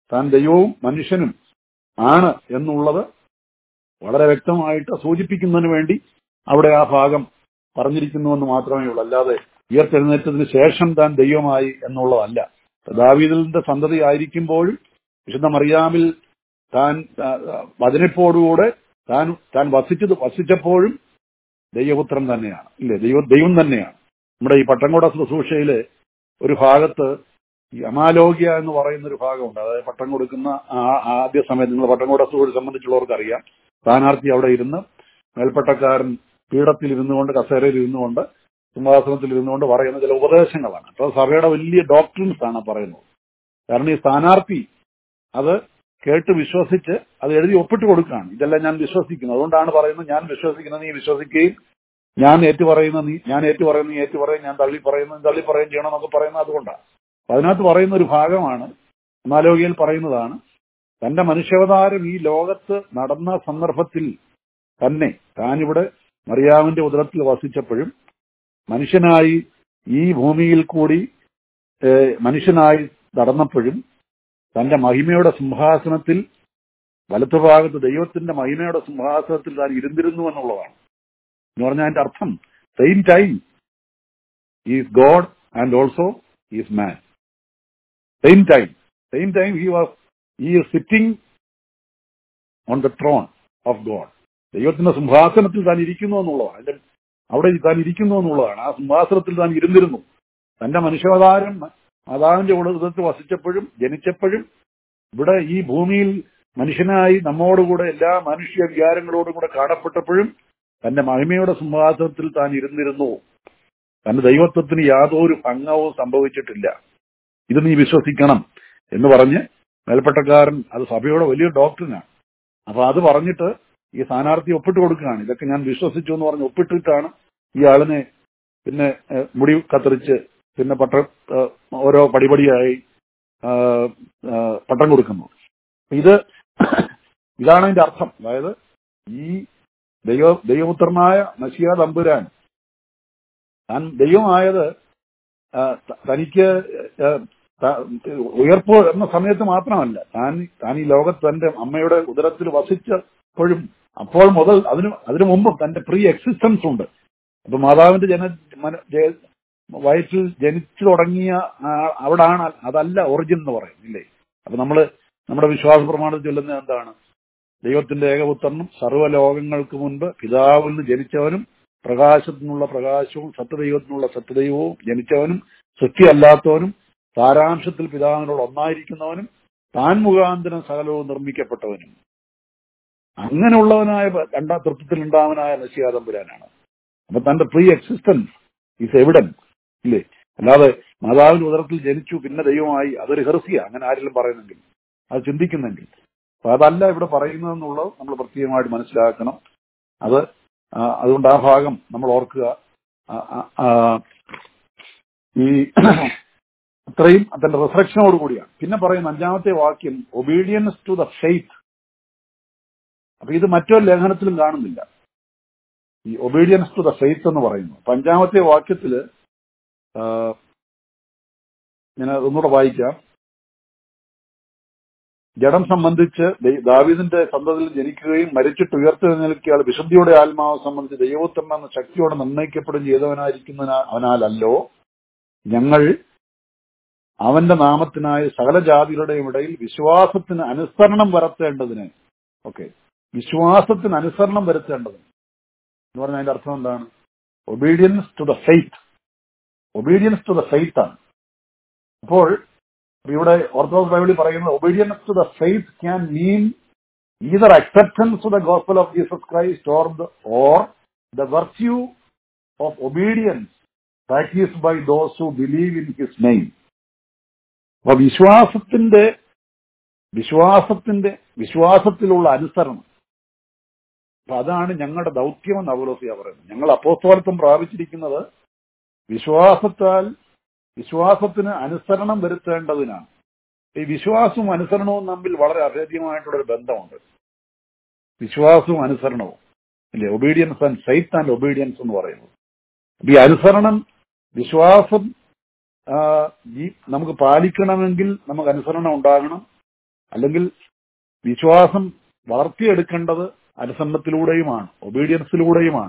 താൻ ദൈവവും മനുഷ്യനും ആണ് എന്നുള്ളത് വളരെ വ്യക്തമായിട്ട് സൂചിപ്പിക്കുന്നതിന് വേണ്ടി അവിടെ ആ ഭാഗം പറഞ്ഞിരിക്കുന്നുവെന്ന് മാത്രമേ ഉള്ളൂ അല്ലാതെ ഉയർത്തെഴുന്നേറ്റത്തിന് ശേഷം താൻ ദൈവമായി എന്നുള്ളതല്ല ദാവീദിന്റെ സന്തതി ആയിരിക്കുമ്പോഴും വിശുദ്ധ മറിയാമിൽ താൻ ആ, ആ, വചനപ്പോടുകൂടെ താൻ താൻ വസിച്ചത് വസിച്ചപ്പോഴും ദൈവപുത്രൻ തന്നെയാണ് ഇല്ലേ ദൈവ ദൈവം തന്നെയാണ് നമ്മുടെ ഈ പട്ടംകോട ശുശ്രൂഷയിലെ ഒരു ഭാഗത്ത് ഈ അമാലോഗ്യ എന്ന് പറയുന്ന ഒരു ഭാഗമുണ്ട് അതായത് പട്ടം കൊടുക്കുന്ന ആ- ആദ്യ സമയത്ത് നിങ്ങൾ പട്ടംകോട ശുശ്രൂഷ സംബന്ധിച്ചുള്ളവർക്ക് അറിയാം സ്ഥാനാർത്ഥി അവിടെ ഇരുന്ന് മേൽപ്പട്ടക്കാരൻ പീഠത്തിൽ ഇരുന്നുകൊണ്ട് കസേരയിൽ ഇരുന്നുകൊണ്ട് സിംഹാസനത്തിൽ ഇരുന്നുകൊണ്ട് പറയുന്ന ചില ഉപദേശങ്ങളാണ് അപ്പോൾ സഭയുടെ വലിയ ഡോക്ടറിൻസ് ആണ് പറയുന്നത് കാരണം ഈ സ്ഥാനാർത്ഥി അത് കേട്ട് വിശ്വസിച്ച് അത് എഴുതി ഒപ്പിട്ട് കൊടുക്കുകയാണ് ഇതെല്ലാം ഞാൻ വിശ്വസിക്കുന്നു അതുകൊണ്ടാണ് പറയുന്നത് ഞാൻ വിശ്വസിക്കുന്നത് നീ വിശ്വസിക്കുകയും ഞാൻ ഏറ്റു പറയുന്ന നീ ഞാൻ ഏറ്റു പറയുന്ന നീ ഏറ്റു പറയും ഞാൻ തള്ളി പറയുന്നത് തള്ളി പറയുകയും ചെയ്യണം എന്നൊക്കെ പറയുന്നത് അതുകൊണ്ടാണ് അപ്പൊ അതിനകത്ത് പറയുന്ന ഒരു ഭാഗമാണ് അനാലോകിയിൽ പറയുന്നതാണ് തന്റെ മനുഷ്യാവതാരം ഈ ലോകത്ത് നടന്ന സന്ദർഭത്തിൽ തന്നെ താനിവിടെ മറിയാമിന്റെ ഉദരത്തിൽ വസിച്ചപ്പോഴും മനുഷ്യനായി ഈ ഭൂമിയിൽ കൂടി ഏഹ്, മനുഷ്യനായി നടന്നപ്പോഴും തന്റെ മഹിമയുടെ സിംഹാസനത്തിൽ വലത്തുഭാഗത്ത് ദൈവത്തിന്റെ മഹിമയുടെ സിംഹാസനത്തിൽ താൻ ഇരുന്നിരുന്നു എന്നുള്ളതാണ് എന്ന് പറഞ്ഞാൽ അതിന്റെ അർത്ഥം same time is God and also is man same time same time he was ഈ sitting on the throne of God ദൈവത്തിന്റെ സിംഹാസനത്തിൽ താൻ ഇരിക്കുന്നു എന്നുള്ളതാണ് അതിന്റെ അവിടെ താൻ ഇരിക്കുന്നു എന്നുള്ളതാണ് ആ സിംഹാസനത്തിൽ താൻ ഇരുന്നിരുന്നു തന്റെ മനുഷ്യാവതാരം മാതാവിന്റെ ഉടലത്തിൽ വസിച്ചപ്പോഴും ജനിച്ചപ്പോഴും ഇവിടെ ഈ ഭൂമിയിൽ മനുഷ്യനായി നമ്മോടുകൂടെ എല്ലാ മനുഷ്യ വികാരങ്ങളോടും കൂടെ കാണപ്പെട്ടപ്പോഴും തന്റെ മഹിമയുടെ സിംഹാസനത്തിൽ താൻ ഇരുന്നിരുന്നു തന്റെ ദൈവത്വത്തിന് യാതൊരു ഭംഗവും സംഭവിച്ചിട്ടില്ല ഇത് നീ വിശ്വസിക്കണം എന്ന് പറഞ്ഞ് മേൽപ്പട്ടക്കാരൻ അത് സഭയുടെ വലിയ ഡോക്ടറിനാണ് അപ്പൊ അത് പറഞ്ഞിട്ട് ഈ സ്ഥാനാർത്ഥി ഒപ്പിട്ട് കൊടുക്കുകയാണ് ഇതൊക്കെ ഞാൻ വിശ്വസിച്ചു എന്ന് പറഞ്ഞ് ഒപ്പിട്ടിട്ടാണ് ഈ ആളിനെ പിന്നെ ഏഹ്, മുടി കത്തിരിച്ച് പിന്നെ പട്ട ഏഹ്, ഓരോ പടിപടിയായി ആഹ്, ആഹ്, പട്ടം കൊടുക്കുന്നു ഇത് ഇതാണ് അതിന്റെ അർത്ഥം അതായത് ഈ ദൈവ ദൈവപുത്രനായ നശിയ തമ്പുരാൻ താൻ ദൈവമായത് ആ, ത- തനിക്ക് ആ, ത- ഉയർപ്പ് എന്ന സമയത്ത് മാത്രമല്ല താൻ താൻ ഈ ലോകത്ത് തന്റെ അമ്മയുടെ ഉദരത്തിൽ വസിച്ചപ്പോഴും അപ്പോൾ മുതൽ അതിന് അതിനു മുമ്പും തന്റെ പ്രീ എക്സിസ്റ്റൻസ് ഉണ്ട് അപ്പൊ മാതാവിന്റെ ജന മന- ജയ- വയറ്റിൽ ജനിച്ചു തുടങ്ങിയ ആ- അവിടാണ് അതല്ല ഒറിജിൻ എന്ന് പറയുന്നില്ലേ അപ്പൊ നമ്മള് നമ്മുടെ വിശ്വാസ പ്രമാണത്തിൽ ചൊല്ലുന്നത് എന്താണ് ദൈവത്തിന്റെ ഏകപുത്രനും സർവ്വലോകങ്ങൾക്ക് മുൻപ് പിതാവിൽ നിന്ന് ജനിച്ചവനും പ്രകാശത്തിനുള്ള പ്രകാശവും സത്യദൈവത്തിനുള്ള സത്യദൈവവും ജനിച്ചവനും സൃഷ്ടിയല്ലാത്തവനും സാരാംശത്തിൽ പിതാവിനോട് ഒന്നായിരിക്കുന്നവനും താൻ മുഖാന്തരം സകലവും നിർമ്മിക്കപ്പെട്ടവനും അങ്ങനെയുള്ളവനായ രണ്ടാം തൃത്വത്തിൽ ഉണ്ടാവനായ നശിയാതമ്പുരാനാണ് അപ്പൊ തന്റെ പ്രീ എക്സിസ്റ്റൻസ് ഈസ് എവിഡൻ ഇല്ലേ അല്ലാതെ മാതാവിന്റെ ഉദരത്തിൽ ജനിച്ചു പിന്നെ ദൈവമായി അതൊരു ഹെർസിയ അങ്ങനെ ആരെങ്കിലും പറയുന്നെങ്കിൽ അത് ചിന്തിക്കുന്നെങ്കിൽ അപ്പൊ അതല്ല ഇവിടെ പറയുന്നതെന്നുള്ളത് നമ്മൾ പ്രത്യേകമായിട്ട് മനസ്സിലാക്കണം അത് ആ, അതുകൊണ്ട് ആ ഭാഗം നമ്മൾ ഓർക്കുക ആ, ആ, ആ, ഈ അത്രയും അതിന്റെ റിഫ്ലക്ഷനോട് കൂടിയാണ് പിന്നെ പറയുന്ന അഞ്ചാമത്തെ വാക്യം ഒബീഡിയൻസ് ടു ദ ഫെയ്ത്ത് അപ്പൊ ഇത് മറ്റൊരു ലേഖനത്തിലും കാണുന്നില്ല ഈ ഒബീഡിയൻസ് ടു ദ ഫെയ്ത്ത് എന്ന് പറയുന്നു അപ്പൊ അഞ്ചാമത്തെ വാക്യത്തില് ആ, ഞാൻ ഒന്നുകൂടെ വായിക്കാം ജഡം സംബന്ധിച്ച് ദൈ- ദാവീദിന്റെ സന്തതിയിൽ ജനിക്കുകയും മരിച്ചിട്ട് ഉയർത്തെഴുന്നേൽക്കിയാൽ വിശുദ്ധിയുടെ ആത്മാവ് സംബന്ധിച്ച് ദൈവോത്തമ എന്ന ശക്തിയോടെ നിർണ്ണയിക്കപ്പെടുകയും ചെയ്തവനായിരിക്കുന്ന അവനാലല്ലോ ഞങ്ങൾ അവന്റെ നാമത്തിനായി സകല ജാതികളുടെയും ഇടയിൽ വിശ്വാസത്തിന് അനുസരണം വരുത്തേണ്ടതിന് ഓക്കെ വിശ്വാസത്തിന് അനുസരണം വരുത്തേണ്ടതിന് എന്ന് പറഞ്ഞാൽ അതിന്റെ അർത്ഥം എന്താണ് obedience to the faith obedience to the faith ആണ് അപ്പോൾ ഇവിടെ ഓർത്തഡോക്സ് ബൈബിളിൽ പറയുന്നത് obedience to the faith can mean either acceptance of the gospel of Jesus Christ or the, or the virtue of obedience practiced by those who believe in his name. അപ്പൊ വിശ്വാസത്തിന്റെ വിശ്വാസത്തിന്റെ വിശ്വാസത്തിലുള്ള അനുസരണം അപ്പൊ അതാണ് ഞങ്ങളുടെ ദൗത്യമെന്ന് അവലോസിയ പറയുന്നത് ഞങ്ങൾ അപ്പോസ്തോലത്വം പ്രാപിച്ചിരിക്കുന്നത് വിശ്വാസത്താൽ വിശ്വാസത്തിന് അനുസരണം വരുത്തേണ്ടതിനാണ് ഈ വിശ്വാസവും അനുസരണവും തമ്മിൽ വളരെ അഭേദ്യമായിട്ടുള്ള ഒരു ബന്ധമുണ്ട് വിശ്വാസവും അനുസരണവും അല്ലേ obedience and faith and obedience എന്ന് പറയുന്നത് അപ്പൊ ഈ അനുസരണം വിശ്വാസം ആ, ഈ നമുക്ക് പാലിക്കണമെങ്കിൽ നമുക്ക് അനുസരണം ഉണ്ടാകണം അല്ലെങ്കിൽ വിശ്വാസം വളർത്തിയെടുക്കേണ്ടത് അനുസരണത്തിലൂടെയുമാണ് ഒബീഡിയൻസിലൂടെയുമാണ്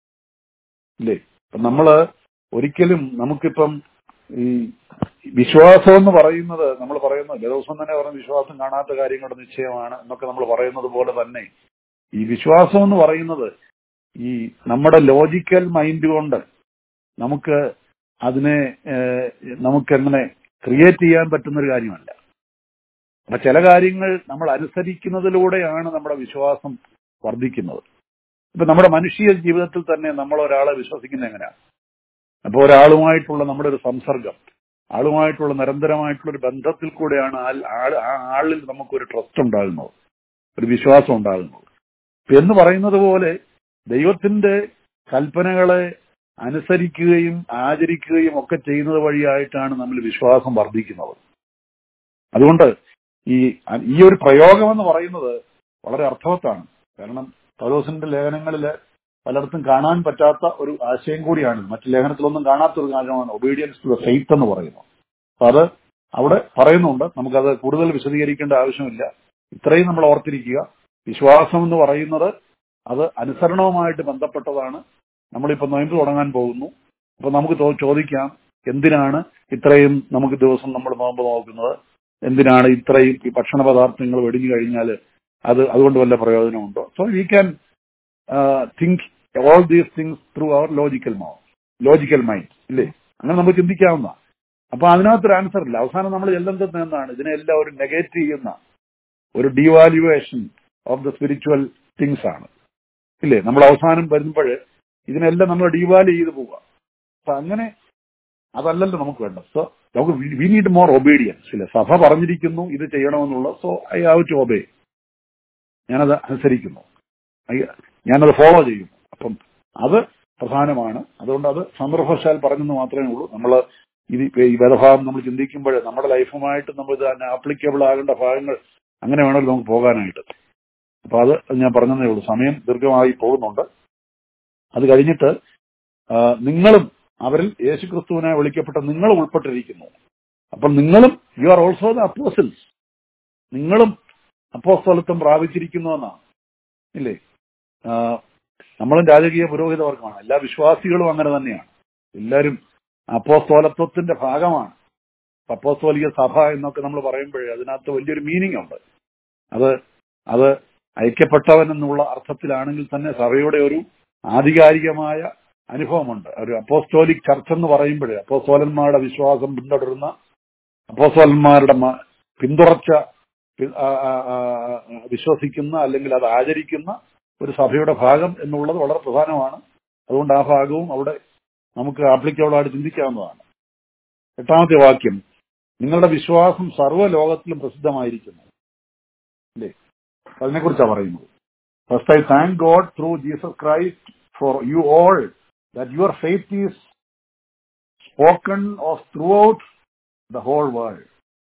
ഇല്ലേ ഇപ്പൊ നമ്മള് ഒരിക്കലും നമുക്കിപ്പം ഈ വിശ്വാസം എന്ന് പറയുന്നത് നമ്മൾ പറയുന്നത് ദിവസം തന്നെ പറഞ്ഞ വിശ്വാസം കാണാത്ത കാര്യങ്ങളുടെ നിശ്ചയമാണ് എന്നൊക്കെ നമ്മൾ പറയുന്നത് പോലെ തന്നെ ഈ വിശ്വാസം എന്ന് പറയുന്നത് ഈ നമ്മുടെ ലോജിക്കൽ മൈൻഡ് കൊണ്ട് നമുക്ക് അതിനെ ഏഹ്, നമുക്ക് എങ്ങനെ ക്രിയേറ്റ് ചെയ്യാൻ പറ്റുന്ന ഒരു കാര്യമല്ല അപ്പൊ ചില കാര്യങ്ങൾ നമ്മൾ അനുസരിക്കുന്നതിലൂടെയാണ് നമ്മുടെ വിശ്വാസം വർദ്ധിക്കുന്നത് ഇപ്പൊ നമ്മുടെ മനുഷ്യ ജീവിതത്തിൽ തന്നെ നമ്മൾ ഒരാളെ വിശ്വസിക്കുന്ന എങ്ങനെയാണ് അപ്പൊ ഒരാളുമായിട്ടുള്ള നമ്മുടെ ഒരു സംസർഗം ആളുമായിട്ടുള്ള നിരന്തരമായിട്ടുള്ള ഒരു ബന്ധത്തിൽ കൂടെയാണ് ആൾ- ആൾ- ആ ആളിൽ നമുക്കൊരു ട്രസ്റ്റ് ഉണ്ടാകുന്നത് ഒരു വിശ്വാസം ഉണ്ടാകുന്നത് ഇപ്പൊ എന്ന് പറയുന്നത് പോലെ ദൈവത്തിന്റെ കൽപ്പനകളെ അനുസരിക്കുകയും ആചരിക്കുകയും ഒക്കെ ചെയ്യുന്നത് വഴിയായിട്ടാണ് നമ്മൾ വിശ്വാസം വർദ്ധിക്കുന്നത് അതുകൊണ്ട് ഈ ഈ ഒരു പ്രയോഗം എന്ന് പറയുന്നത് വളരെ അർത്ഥവത്താണ് കാരണം പൗലോസിന്റെ ലേഖനങ്ങളിൽ പലയിടത്തും കാണാൻ പറ്റാത്ത ഒരു ആശയം കൂടിയാണ് മറ്റു ലേഖനത്തിലൊന്നും കാണാത്ത ഒരു കാര്യമാണ് ഒബീഡിയൻസ് ടു ദ ഫെയ്ത്ത് എന്ന് പറയുന്നത് അപ്പൊ അത് അവിടെ പറയുന്നുണ്ട് നമുക്കത് കൂടുതൽ വിശദീകരിക്കേണ്ട ആവശ്യമില്ല ഇത്രയും നമ്മൾ ഓർത്തിരിക്കുക വിശ്വാസം എന്ന് പറയുന്നത് അത് അനുസരണവുമായിട്ട് ബന്ധപ്പെട്ടതാണ് നമ്മളിപ്പോ നോയമ്പ് തുടങ്ങാൻ പോകുന്നു അപ്പൊ നമുക്ക് തോ- ചോദിക്കാം എന്തിനാണ് ഇത്രയും നമുക്ക് ദിവസം നമ്മൾ നോമ്പ് നോക്കുന്നത് എന്തിനാണ് ഇത്രയും ഈ ഭക്ഷണ പദാർത്ഥങ്ങൾ വെടിഞ്ഞു കഴിഞ്ഞാൽ അത് അതുകൊണ്ട് വല്ല പ്രയോജനമുണ്ടോ so we can think all these things through our logical മൗ ലോജിക്കൽ മൈൻഡ് ഇല്ലേ അങ്ങനെ നമുക്ക് ചിന്തിക്കാവുന്ന അപ്പൊ അതിനകത്തൊരു ആൻസർ ഇല്ല അവസാനം നമ്മൾ ചെല്ലുന്നത് എന്താണ് ഇതിനെല്ലാം ഒരു നെഗേറ്റ് ചെയ്യുന്ന ഒരു devaluation of the spiritual things ആണ് ഇല്ലേ നമ്മൾ അവസാനം വരുമ്പോൾ ഇതിനെല്ലാം നമ്മൾ ഡിവാല്യൂ ചെയ്ത് പോവുക അപ്പൊ അങ്ങനെ അതല്ലല്ലോ നമുക്ക് വേണ്ടത് സോ നമുക്ക് വി നീഡ് മോർ ഒബീഡിയൻസ് ഇല്ലേ സഭ പറഞ്ഞിരിക്കുന്നു ഇത് ചെയ്യണമെന്നുള്ള so I have to obey ഞാനത് അനുസരിക്കുന്നു I- ഞാനത് ഫോളോ ചെയ്യുന്നു അപ്പം അത് പ്രധാനമാണ് അതുകൊണ്ട് അത് സന്ദർഭവശാൽ പറഞ്ഞെന്ന് മാത്രമേ ഉള്ളൂ നമ്മൾ ഇത് ഈ വേദഭാഗം നമ്മൾ ചിന്തിക്കുമ്പോൾ നമ്മുടെ ലൈഫുമായിട്ട് നമ്മൾ ഇത് ആപ്ലിക്കബിൾ ആകേണ്ട ഭാഗങ്ങൾ അങ്ങനെ വേണമല്ലോ നമുക്ക് പോകാനായിട്ട് അപ്പൊ അത് ഞാൻ പറഞ്ഞതേ ഉള്ളൂ സമയം ദീർഘമായി പോകുന്നുണ്ട് അത് കഴിഞ്ഞിട്ട് ആ, നിങ്ങളും അവരിൽ യേശുക്രിസ്തുവിനെ വിളിക്കപ്പെട്ട നിങ്ങൾ ഉൾപ്പെട്ടിരിക്കുന്നു അപ്പം നിങ്ങളും you are also the apostles നിങ്ങളും അപ്പോസ്തലത്വം പ്രാപിച്ചിരിക്കുന്നു എന്നാണ് ഇല്ലേ ആ, നമ്മളും രാജകീയ പുരോഹിത വർഗമാണ് എല്ലാ വിശ്വാസികളും അങ്ങനെ തന്നെയാണ് എല്ലാവരും അപ്പോസ്തോലത്വത്തിന്റെ ഭാഗമാണ് അപ്പോസ്തോലിക സഭ എന്നൊക്കെ നമ്മൾ പറയുമ്പോഴേ അതിനകത്ത് വലിയൊരു മീനിങ് ഉണ്ട് അത് അത് ഐക്യപ്പെട്ടവൻ എന്നുള്ള അർത്ഥത്തിലാണെങ്കിൽ തന്നെ സഭയുടെ ഒരു ആധികാരികമായ അനുഭവമുണ്ട് ഒരു അപ്പോസ്റ്റോലിക് ചർച്ച് എന്ന് പറയുമ്പോഴേ അപ്പോസ്തോലന്മാരുടെ വിശ്വാസം പിന്തുടരുന്ന അപ്പോസ്തോലന്മാരുടെ മ- പിന്തുടർച്ച പി- ആ- ആ- ആ- വിശ്വസിക്കുന്ന അല്ലെങ്കിൽ അത് ആചരിക്കുന്ന ഒരു സഭയുടെ ഭാഗം എന്നുള്ളത് വളരെ പ്രധാനമാണ് അതുകൊണ്ട് ആ ഭാഗവും അവിടെ നമുക്ക് ആപ്ലിക്കബിൾ ആയിട്ട് ചിന്തിക്കാവുന്നതാണ് എട്ടാമത്തെ വാക്യം നിങ്ങളുടെ വിശ്വാസം സർവ്വ ലോകത്തിലും പ്രസിദ്ധമായിരിക്കുന്നു അല്ലേ അതിനെക്കുറിച്ചാണ് പറയുന്നത് first I thank God through Jesus Christ for you all that your faith is spoken of throughout the whole world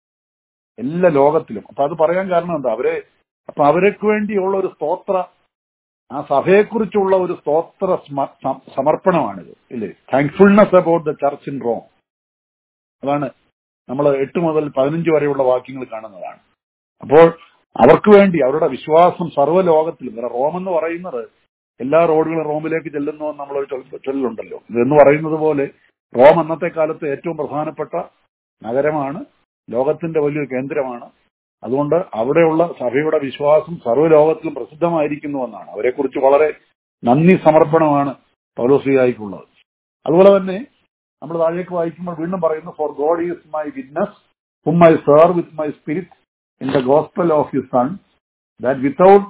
എല്ലാ ലോകത്തിലും അപ്പൊ അത് പറയാൻ കാരണം എന്താ അവരെ അപ്പൊ അവർക്ക് വേണ്ടിയുള്ള ഒരു സ്തോത്ര ആ സഭയെക്കുറിച്ചുള്ള ഒരു സ്തോത്ര സ്മ- സം- സമർപ്പണമാണിത് ഇല്ലേ thankfulness about the church in Rome അതാണ് നമ്മൾ എട്ട് മുതൽ പതിനഞ്ച് വരെയുള്ള വാക്യങ്ങൾ കാണുന്നതാണ് അപ്പോൾ അവർക്ക് വേണ്ടി അവരുടെ വിശ്വാസം സർവ്വലോകത്തിലും കാരണം റോം എന്ന് പറയുന്നത് എല്ലാ റോഡുകളും റോമിലേക്ക് ചെല്ലുന്നു എന്ന് നമ്മളൊരു ചൊൽ- ചൊല്ലുണ്ടല്ലോ ഇതെന്ന് പറയുന്നത് പോലെ റോം അന്നത്തെ കാലത്ത് ഏറ്റവും പ്രധാനപ്പെട്ട നഗരമാണ് ലോകത്തിന്റെ വലിയൊരു കേന്ദ്രമാണ് അതുകൊണ്ട് അവിടെയുള്ള സഭയുടെ വിശ്വാസം സർവ്വലോകത്തിലും പ്രസിദ്ധമായിരിക്കുന്നുവെന്നാണ് അവരെക്കുറിച്ച് വളരെ നന്ദി സമർപ്പണമാണ് പൗലോസിയായിക്കുള്ളത് അതുപോലെ തന്നെ നമ്മൾ താഴേക്ക് വായിക്കുമ്പോൾ വീണ്ടും പറയുന്നു for God is my witness whom I serve with my spirit in the gospel of his son that without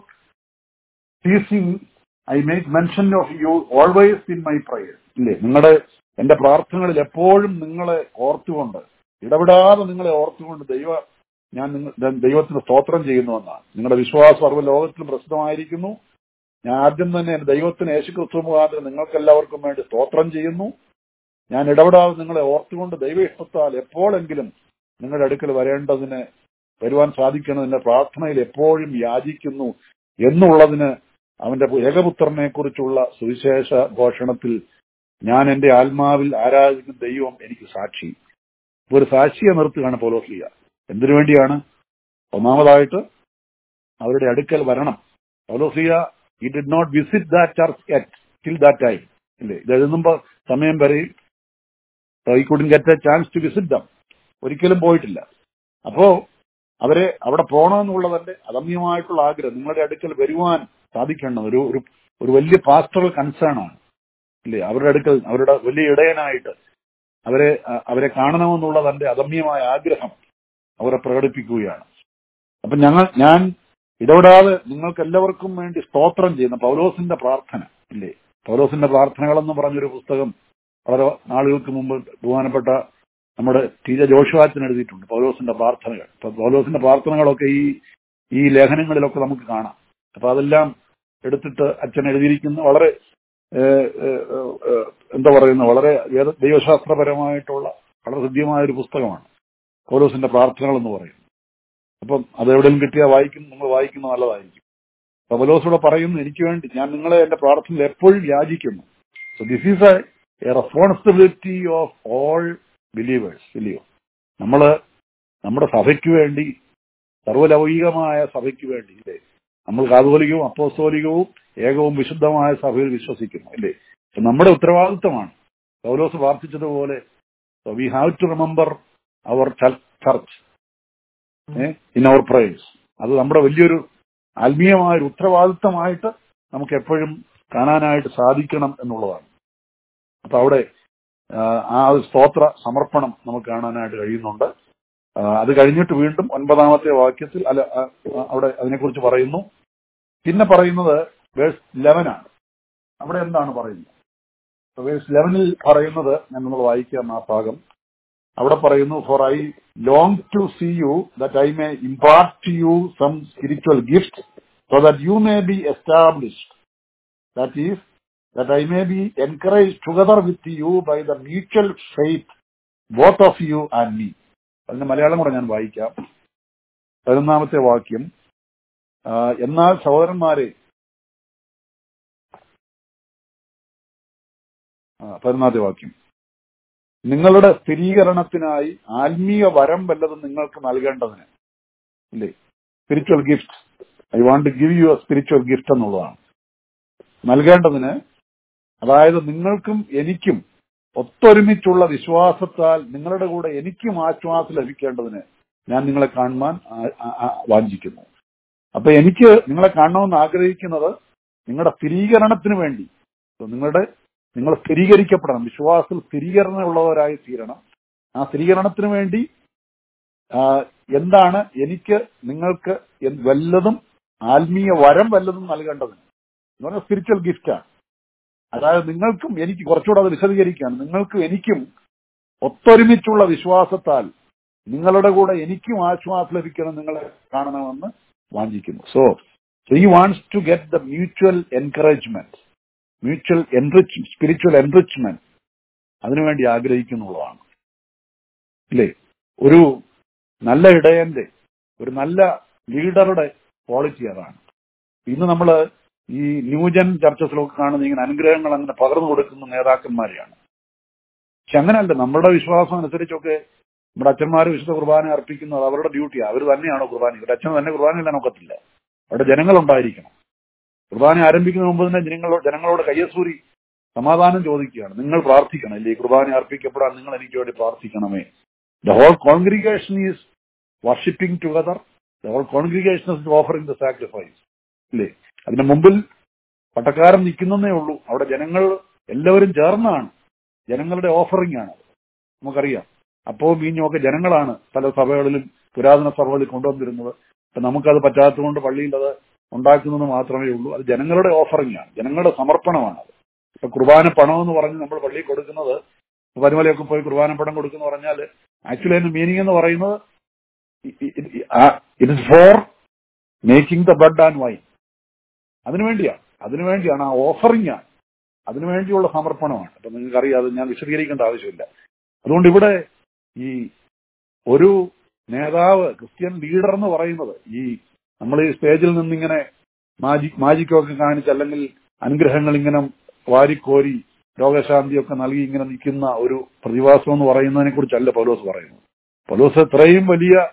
ceasing I make mention of you always in my prayer ഇല്ലേ നിങ്ങളുടെ എന്റെ പ്രാർത്ഥനകളിൽ എപ്പോഴും നിങ്ങളെ ഓർത്തുകൊണ്ട് ഇടപെടാതെ നിങ്ങളെ ഓർത്തുകൊണ്ട് ദൈവ ഞാൻ നിങ്ങൾ ദ- ദൈവത്തിന് സ്തോത്രം ചെയ്യുന്നുവെന്നാണ് നിങ്ങളുടെ വിശ്വാസം സർവ്വ ലോകത്തിലും പ്രസിദ്ധമായിരിക്കുന്നു ഞാൻ ആദ്യം തന്നെ എന്റെ ദൈവത്തിന് യേശുക്രിസ്തു മുഖാന്തരം നിങ്ങൾക്ക് എല്ലാവർക്കും വേണ്ടി സ്തോത്രം ചെയ്യുന്നു ഞാൻ ഇടപെടാതെ നിങ്ങളെ ഓർത്തുകൊണ്ട് ദൈവ ഇഷ്ടത്താൽ എപ്പോഴെങ്കിലും നിങ്ങളുടെ അടുക്കൽ വരേണ്ടതിന് വരുവാൻ സാധിക്കണമെന്ന് പ്രാർത്ഥനയിൽ എപ്പോഴും യാചിക്കുന്നു എന്നുള്ളതിന് അവന്റെ ഏകപുത്രനെ കുറിച്ചുള്ള സുവിശേഷ ഘോഷണത്തിൽ ഞാൻ എന്റെ ആത്മാവിൽ ആരാധിക്കുന്ന ദൈവം എനിക്ക് സാക്ഷി ഇപ്പൊ ഒരു സാക്ഷിയെ നിർത്തുകയാണ് പോലോസ്ലിയ എന്തിനു വേണ്ടിയാണ് ഒന്നാമതായിട്ട് അവരുടെ അടുക്കൽ വരണം പൗലോസിയ he did not visit that church at till that time ഇല്ലേ ഇത് എഴുതുമ്പോ സമയം വരെ he couldn't get a chance to visit them ഒരിക്കലും പോയിട്ടില്ല അപ്പോ അവരെ അവിടെ പോകണമെന്നുള്ളതിന്റെ അദമ്യമായിട്ടുള്ള ആഗ്രഹം നിങ്ങളുടെ അടുക്കൽ വരുവാൻ സാധിക്കണം ഒരു ഒരു ഒരു വലിയ പാസ്റ്ററൽ കൺസേൺ ആണ് ഇല്ലേ അവരുടെ അടുക്കൽ അവരുടെ വലിയ ഇടയനായിട്ട് അവരെ അ- അവരെ കാണണമെന്നുള്ള തന്റെ അദമ്യമായ ആഗ്രഹം അവരെ പ്രകടിപ്പിക്കുകയാണ് അപ്പൊ ഞങ്ങൾ ഞാൻ ഇടപെടാതെ നിങ്ങൾക്ക് എല്ലാവർക്കും വേണ്ടി സ്തോത്രം ചെയ്യുന്ന പൗലോസിന്റെ പ്രാർത്ഥന ഇല്ലേ പൗലോസിന്റെ പ്രാർത്ഥനകൾ എന്ന് പറഞ്ഞൊരു പുസ്തകം വളരെ നാളുകൾക്ക് മുമ്പ് ബഹുമാനപ്പെട്ട നമ്മുടെ ടി ജെ ജോഷുവാച്ചൻ എഴുതിയിട്ടുണ്ട് പൗലോസിന്റെ പ്രാർത്ഥനകൾ അപ്പൊ പൗലോസിന്റെ പ്രാർത്ഥനകളൊക്കെ ഈ ഈ ലേഖനങ്ങളിലൊക്കെ നമുക്ക് കാണാം അപ്പൊ അതെല്ലാം എടുത്തിട്ട് അച്ഛൻ എഴുതിയിരിക്കുന്ന വളരെ ഏഹ്, ഏഹ്, ഏഹ്, എന്താ പറയുന്ന വളരെ വേദ- ദൈവശാസ്ത്രപരമായിട്ടുള്ള വളരെ ഹൃദ്യമായ ഒരു പുസ്തകമാണ് പൗലോസിന്റെ പ്രാർത്ഥനകൾ എന്ന് പറയുന്നത് അപ്പം അത് എവിടെയും കിട്ടിയാൽ വായിക്കും നമ്മൾ വായിക്കുന്നത് നല്ലതായിരിക്കും അപ്പൊ പൗലോസൂടെ പറയുന്നു എനിക്ക് വേണ്ടി ഞാൻ നിങ്ങളെ എന്റെ പ്രാർത്ഥനയിൽ എപ്പോഴും യാചിക്കുന്നു so this is a responsibility of all believers ഇല്ലയോ നമ്മള് നമ്മുടെ സഭയ്ക്ക് വേണ്ടി സർവലൗകികമായ സഭയ്ക്ക് വേണ്ടി ഇല്ലേ നമ്മൾ കാതോലികവും അപ്പോസ്തോലികവും ഏകവും വിശുദ്ധമായ സഭയിൽ വിശ്വസിക്കുന്നു അല്ലേ അപ്പൊ നമ്മുടെ ഉത്തരവാദിത്തമാണ് പൗലോസ് പ്രാർത്ഥിച്ചതുപോലെ we have to remember our church in our prayers അത് നമ്മുടെ വലിയൊരു ആത്മീയമായ ഒരു ഉത്തരവാദിത്തമായിട്ട് നമുക്ക് എപ്പോഴും കാണാനായിട്ട് സാധിക്കണം എന്നുള്ളതാണ് അപ്പൊ അവിടെ ആ, ആ ഒരു സ്തോത്ര സമർപ്പണം നമുക്ക് കാണാനായിട്ട് കഴിയുന്നുണ്ട് ആ, അത് കഴിഞ്ഞിട്ട് വീണ്ടും ഒൻപതാമത്തെ വാക്യത്തിൽ അല്ല ആ, അവിടെ അതിനെക്കുറിച്ച് പറയുന്നു പിന്നെ പറയുന്നത് വേഴ്സ് ലെവനാണ് അവിടെ എന്താണ് പറയുന്നത് വേഴ്സ് ലെവനിൽ പറയുന്നത് ഞാൻ നമ്മൾ വായിക്കാം ആ ഭാഗം അവിടെ പറയുന്നു for I long to see you that I may impart to you some spiritual gift so that you may be established that is that I may be encourage together with you by the mutual faith both of you and me അതിന്റെ മലയാളം കൂടെ ഞാൻ വായിക്കാം പതിനൊന്നാമത്തെ വാക്യം ആ, എന്നാൽ സഹോദരന്മാരെ ആ, പതിനൊന്നാമത്തെ വാക്യം നിങ്ങളുടെ സ്ഥിരീകരണത്തിനായി ആത്മീയ വരം വല്ലതും നിങ്ങൾക്ക് നൽകേണ്ടതിന് ഇല്ലേ spiritual gift I want to give you a spiritual gift എന്നുള്ളതാണ് നൽകേണ്ടതിന് അതായത് നിങ്ങൾക്കും എനിക്കും ഒത്തൊരുമിച്ചുള്ള വിശ്വാസത്താൽ നിങ്ങളുടെ കൂടെ എനിക്കും ആശ്വാസം ലഭിക്കേണ്ടതിന് ഞാൻ നിങ്ങളെ കാണുവാൻ ആ- ആ- ആ- വാഞ്ചിക്കുന്നു അപ്പൊ എനിക്ക് നിങ്ങളെ കാണണമെന്ന് ആഗ്രഹിക്കുന്നത് നിങ്ങളുടെ സ്ഥിരീകരണത്തിന് വേണ്ടി So നിങ്ങളുടെ നിങ്ങൾ സ്ഥിരീകരിക്കപ്പെടണം വിശ്വാസത്തിൽ സ്ഥിരീകരണമുള്ളവരായി തീരണം ആ സ്ഥിരീകരണത്തിന് വേണ്ടി ആ, എന്താണ് എനിക്ക് നിങ്ങൾക്ക് എന്ത് വല്ലതും ആത്മീയ വരം വല്ലതും നൽകേണ്ടതിന് എന്ന് പറഞ്ഞാൽ സ്പിരിച്വൽ ഗിഫ്റ്റാണ് അതായത് നിങ്ങൾക്കും എനിക്ക് കുറച്ചുകൂടെ അത് വിശദീകരിക്കുകയാണ് നിങ്ങൾക്കും എനിക്കും ഒത്തൊരുമിച്ചുള്ള വിശ്വാസത്താൽ നിങ്ങളുടെ കൂടെ എനിക്കും ആശ്വാസം ലഭിക്കണം നിങ്ങളെ കാണണമെന്ന് വാഞ്ചിക്കുന്നു so so he wants to get the mutual encouragement mutual enrich spiritual enrichment അതിനുവേണ്ടി ആഗ്രഹിക്കുന്നുള്ളതാണ് ഇല്ലേ ഒരു നല്ല ഇടയന്റെ ഒരു നല്ല ലീഡറുടെ ക്വാളിറ്റി അതാണ് ഇന്ന് നമ്മൾ ഈ ന്യൂജൻ ചർച്ചസിലൊക്കെ കാണുന്ന ഇങ്ങനെ അനുഗ്രഹങ്ങൾ അങ്ങനെ പകർന്നു കൊടുക്കുന്ന നേതാക്കന്മാരെയാണ് പക്ഷെ അങ്ങനെയല്ല നമ്മുടെ വിശ്വാസം അനുസരിച്ചൊക്കെ നമ്മുടെ അച്ഛന്മാർ വിശുദ്ധ കുർബാന അർപ്പിക്കുന്നത് അവരുടെ ഡ്യൂട്ടിയാണ് അവർ തന്നെയാണോ കുർബാന ഒരു അച്ഛൻ തന്നെ കുർബാന ഇല്ലാൻ ഒക്കത്തില്ല അവിടെ ജനങ്ങളുണ്ടായിരിക്കണം കുർബാന ആരംഭിക്കുന്ന മുമ്പ് തന്നെ ജനങ്ങളോട് ജനങ്ങളോട് കയ്യസൂരി സമാധാനം ചോദിക്കുകയാണ് നിങ്ങൾ പ്രാർത്ഥിക്കണം ഇല്ലേ കുർബാന അർപ്പിക്കപ്പെടാൻ നിങ്ങൾ എനിക്ക് വേണ്ടി പ്രാർത്ഥിക്കണമേ the whole congregation is worshipping together the whole congregation is offering the sacrifice ഇല്ലേ അതിന് മുമ്പിൽ പട്ടക്കാരൻ നിൽക്കുന്നേ ഉള്ളൂ അവിടെ ജനങ്ങൾ എല്ലാവരും ചേർന്നാണ് ജനങ്ങളുടെ ഓഫറിംഗ് ആണ് നമുക്കറിയാം അപ്പോ മീഞ്ഞും ഒക്കെ ജനങ്ങളാണ് പല സഭകളിലും പുരാതന സഭകളിൽ കൊണ്ടുവന്നിരുന്നത് അപ്പൊ നമുക്കത് പറ്റാത്തതുകൊണ്ട് പള്ളിയിൽ അത് ഉണ്ടാക്കുന്നത് മാത്രമേ ഉള്ളൂ അത് ജനങ്ങളുടെ ഓഫറിംഗ് ആണ് ജനങ്ങളുടെ സമർപ്പണമാണ് അത് ഇപ്പൊ കുർബാന പണം എന്ന് പറഞ്ഞ് നമ്മൾ പള്ളിയിൽ കൊടുക്കുന്നത് പരുമലയൊക്കെ പോയി കുർബാന പണം കൊടുക്കുന്ന പറഞ്ഞാൽ ആക്ച്വലി അതിന്റെ മീനിങ് എന്ന് പറയുന്നത് it is for making the blood and wine അതിനുവേണ്ടിയാണ് അതിനുവേണ്ടിയാണ് ആ ഓഫറിംഗ് ആണ് അതിനുവേണ്ടിയുള്ള സമർപ്പണമാണ് അപ്പൊ നിങ്ങൾക്കറിയാം അത് ഞാൻ വിശദീകരിക്കേണ്ട ആവശ്യമില്ല അതുകൊണ്ട് ഇവിടെ ഈ ഒരു നേതാവ് ക്രിസ്ത്യൻ ലീഡർ എന്ന് പറയുന്നത് ഈ നമ്മൾ ഈ സ്റ്റേജിൽ നിന്നിങ്ങനെ മാജിക് മാജിക്കൊക്കെ കാണിച്ച് അല്ലെങ്കിൽ അനുഗ്രഹങ്ങൾ ഇങ്ങനെ വാരിക്കോരി രോഗശാന്തിയൊക്കെ നൽകി ഇങ്ങനെ നിൽക്കുന്ന ഒരു പ്രതിഭാസം എന്ന് പറയുന്നതിനെ കുറിച്ചല്ല പൗലോസ് പറയുന്നത് പൗലോസ് ഇത്രയും വലിയ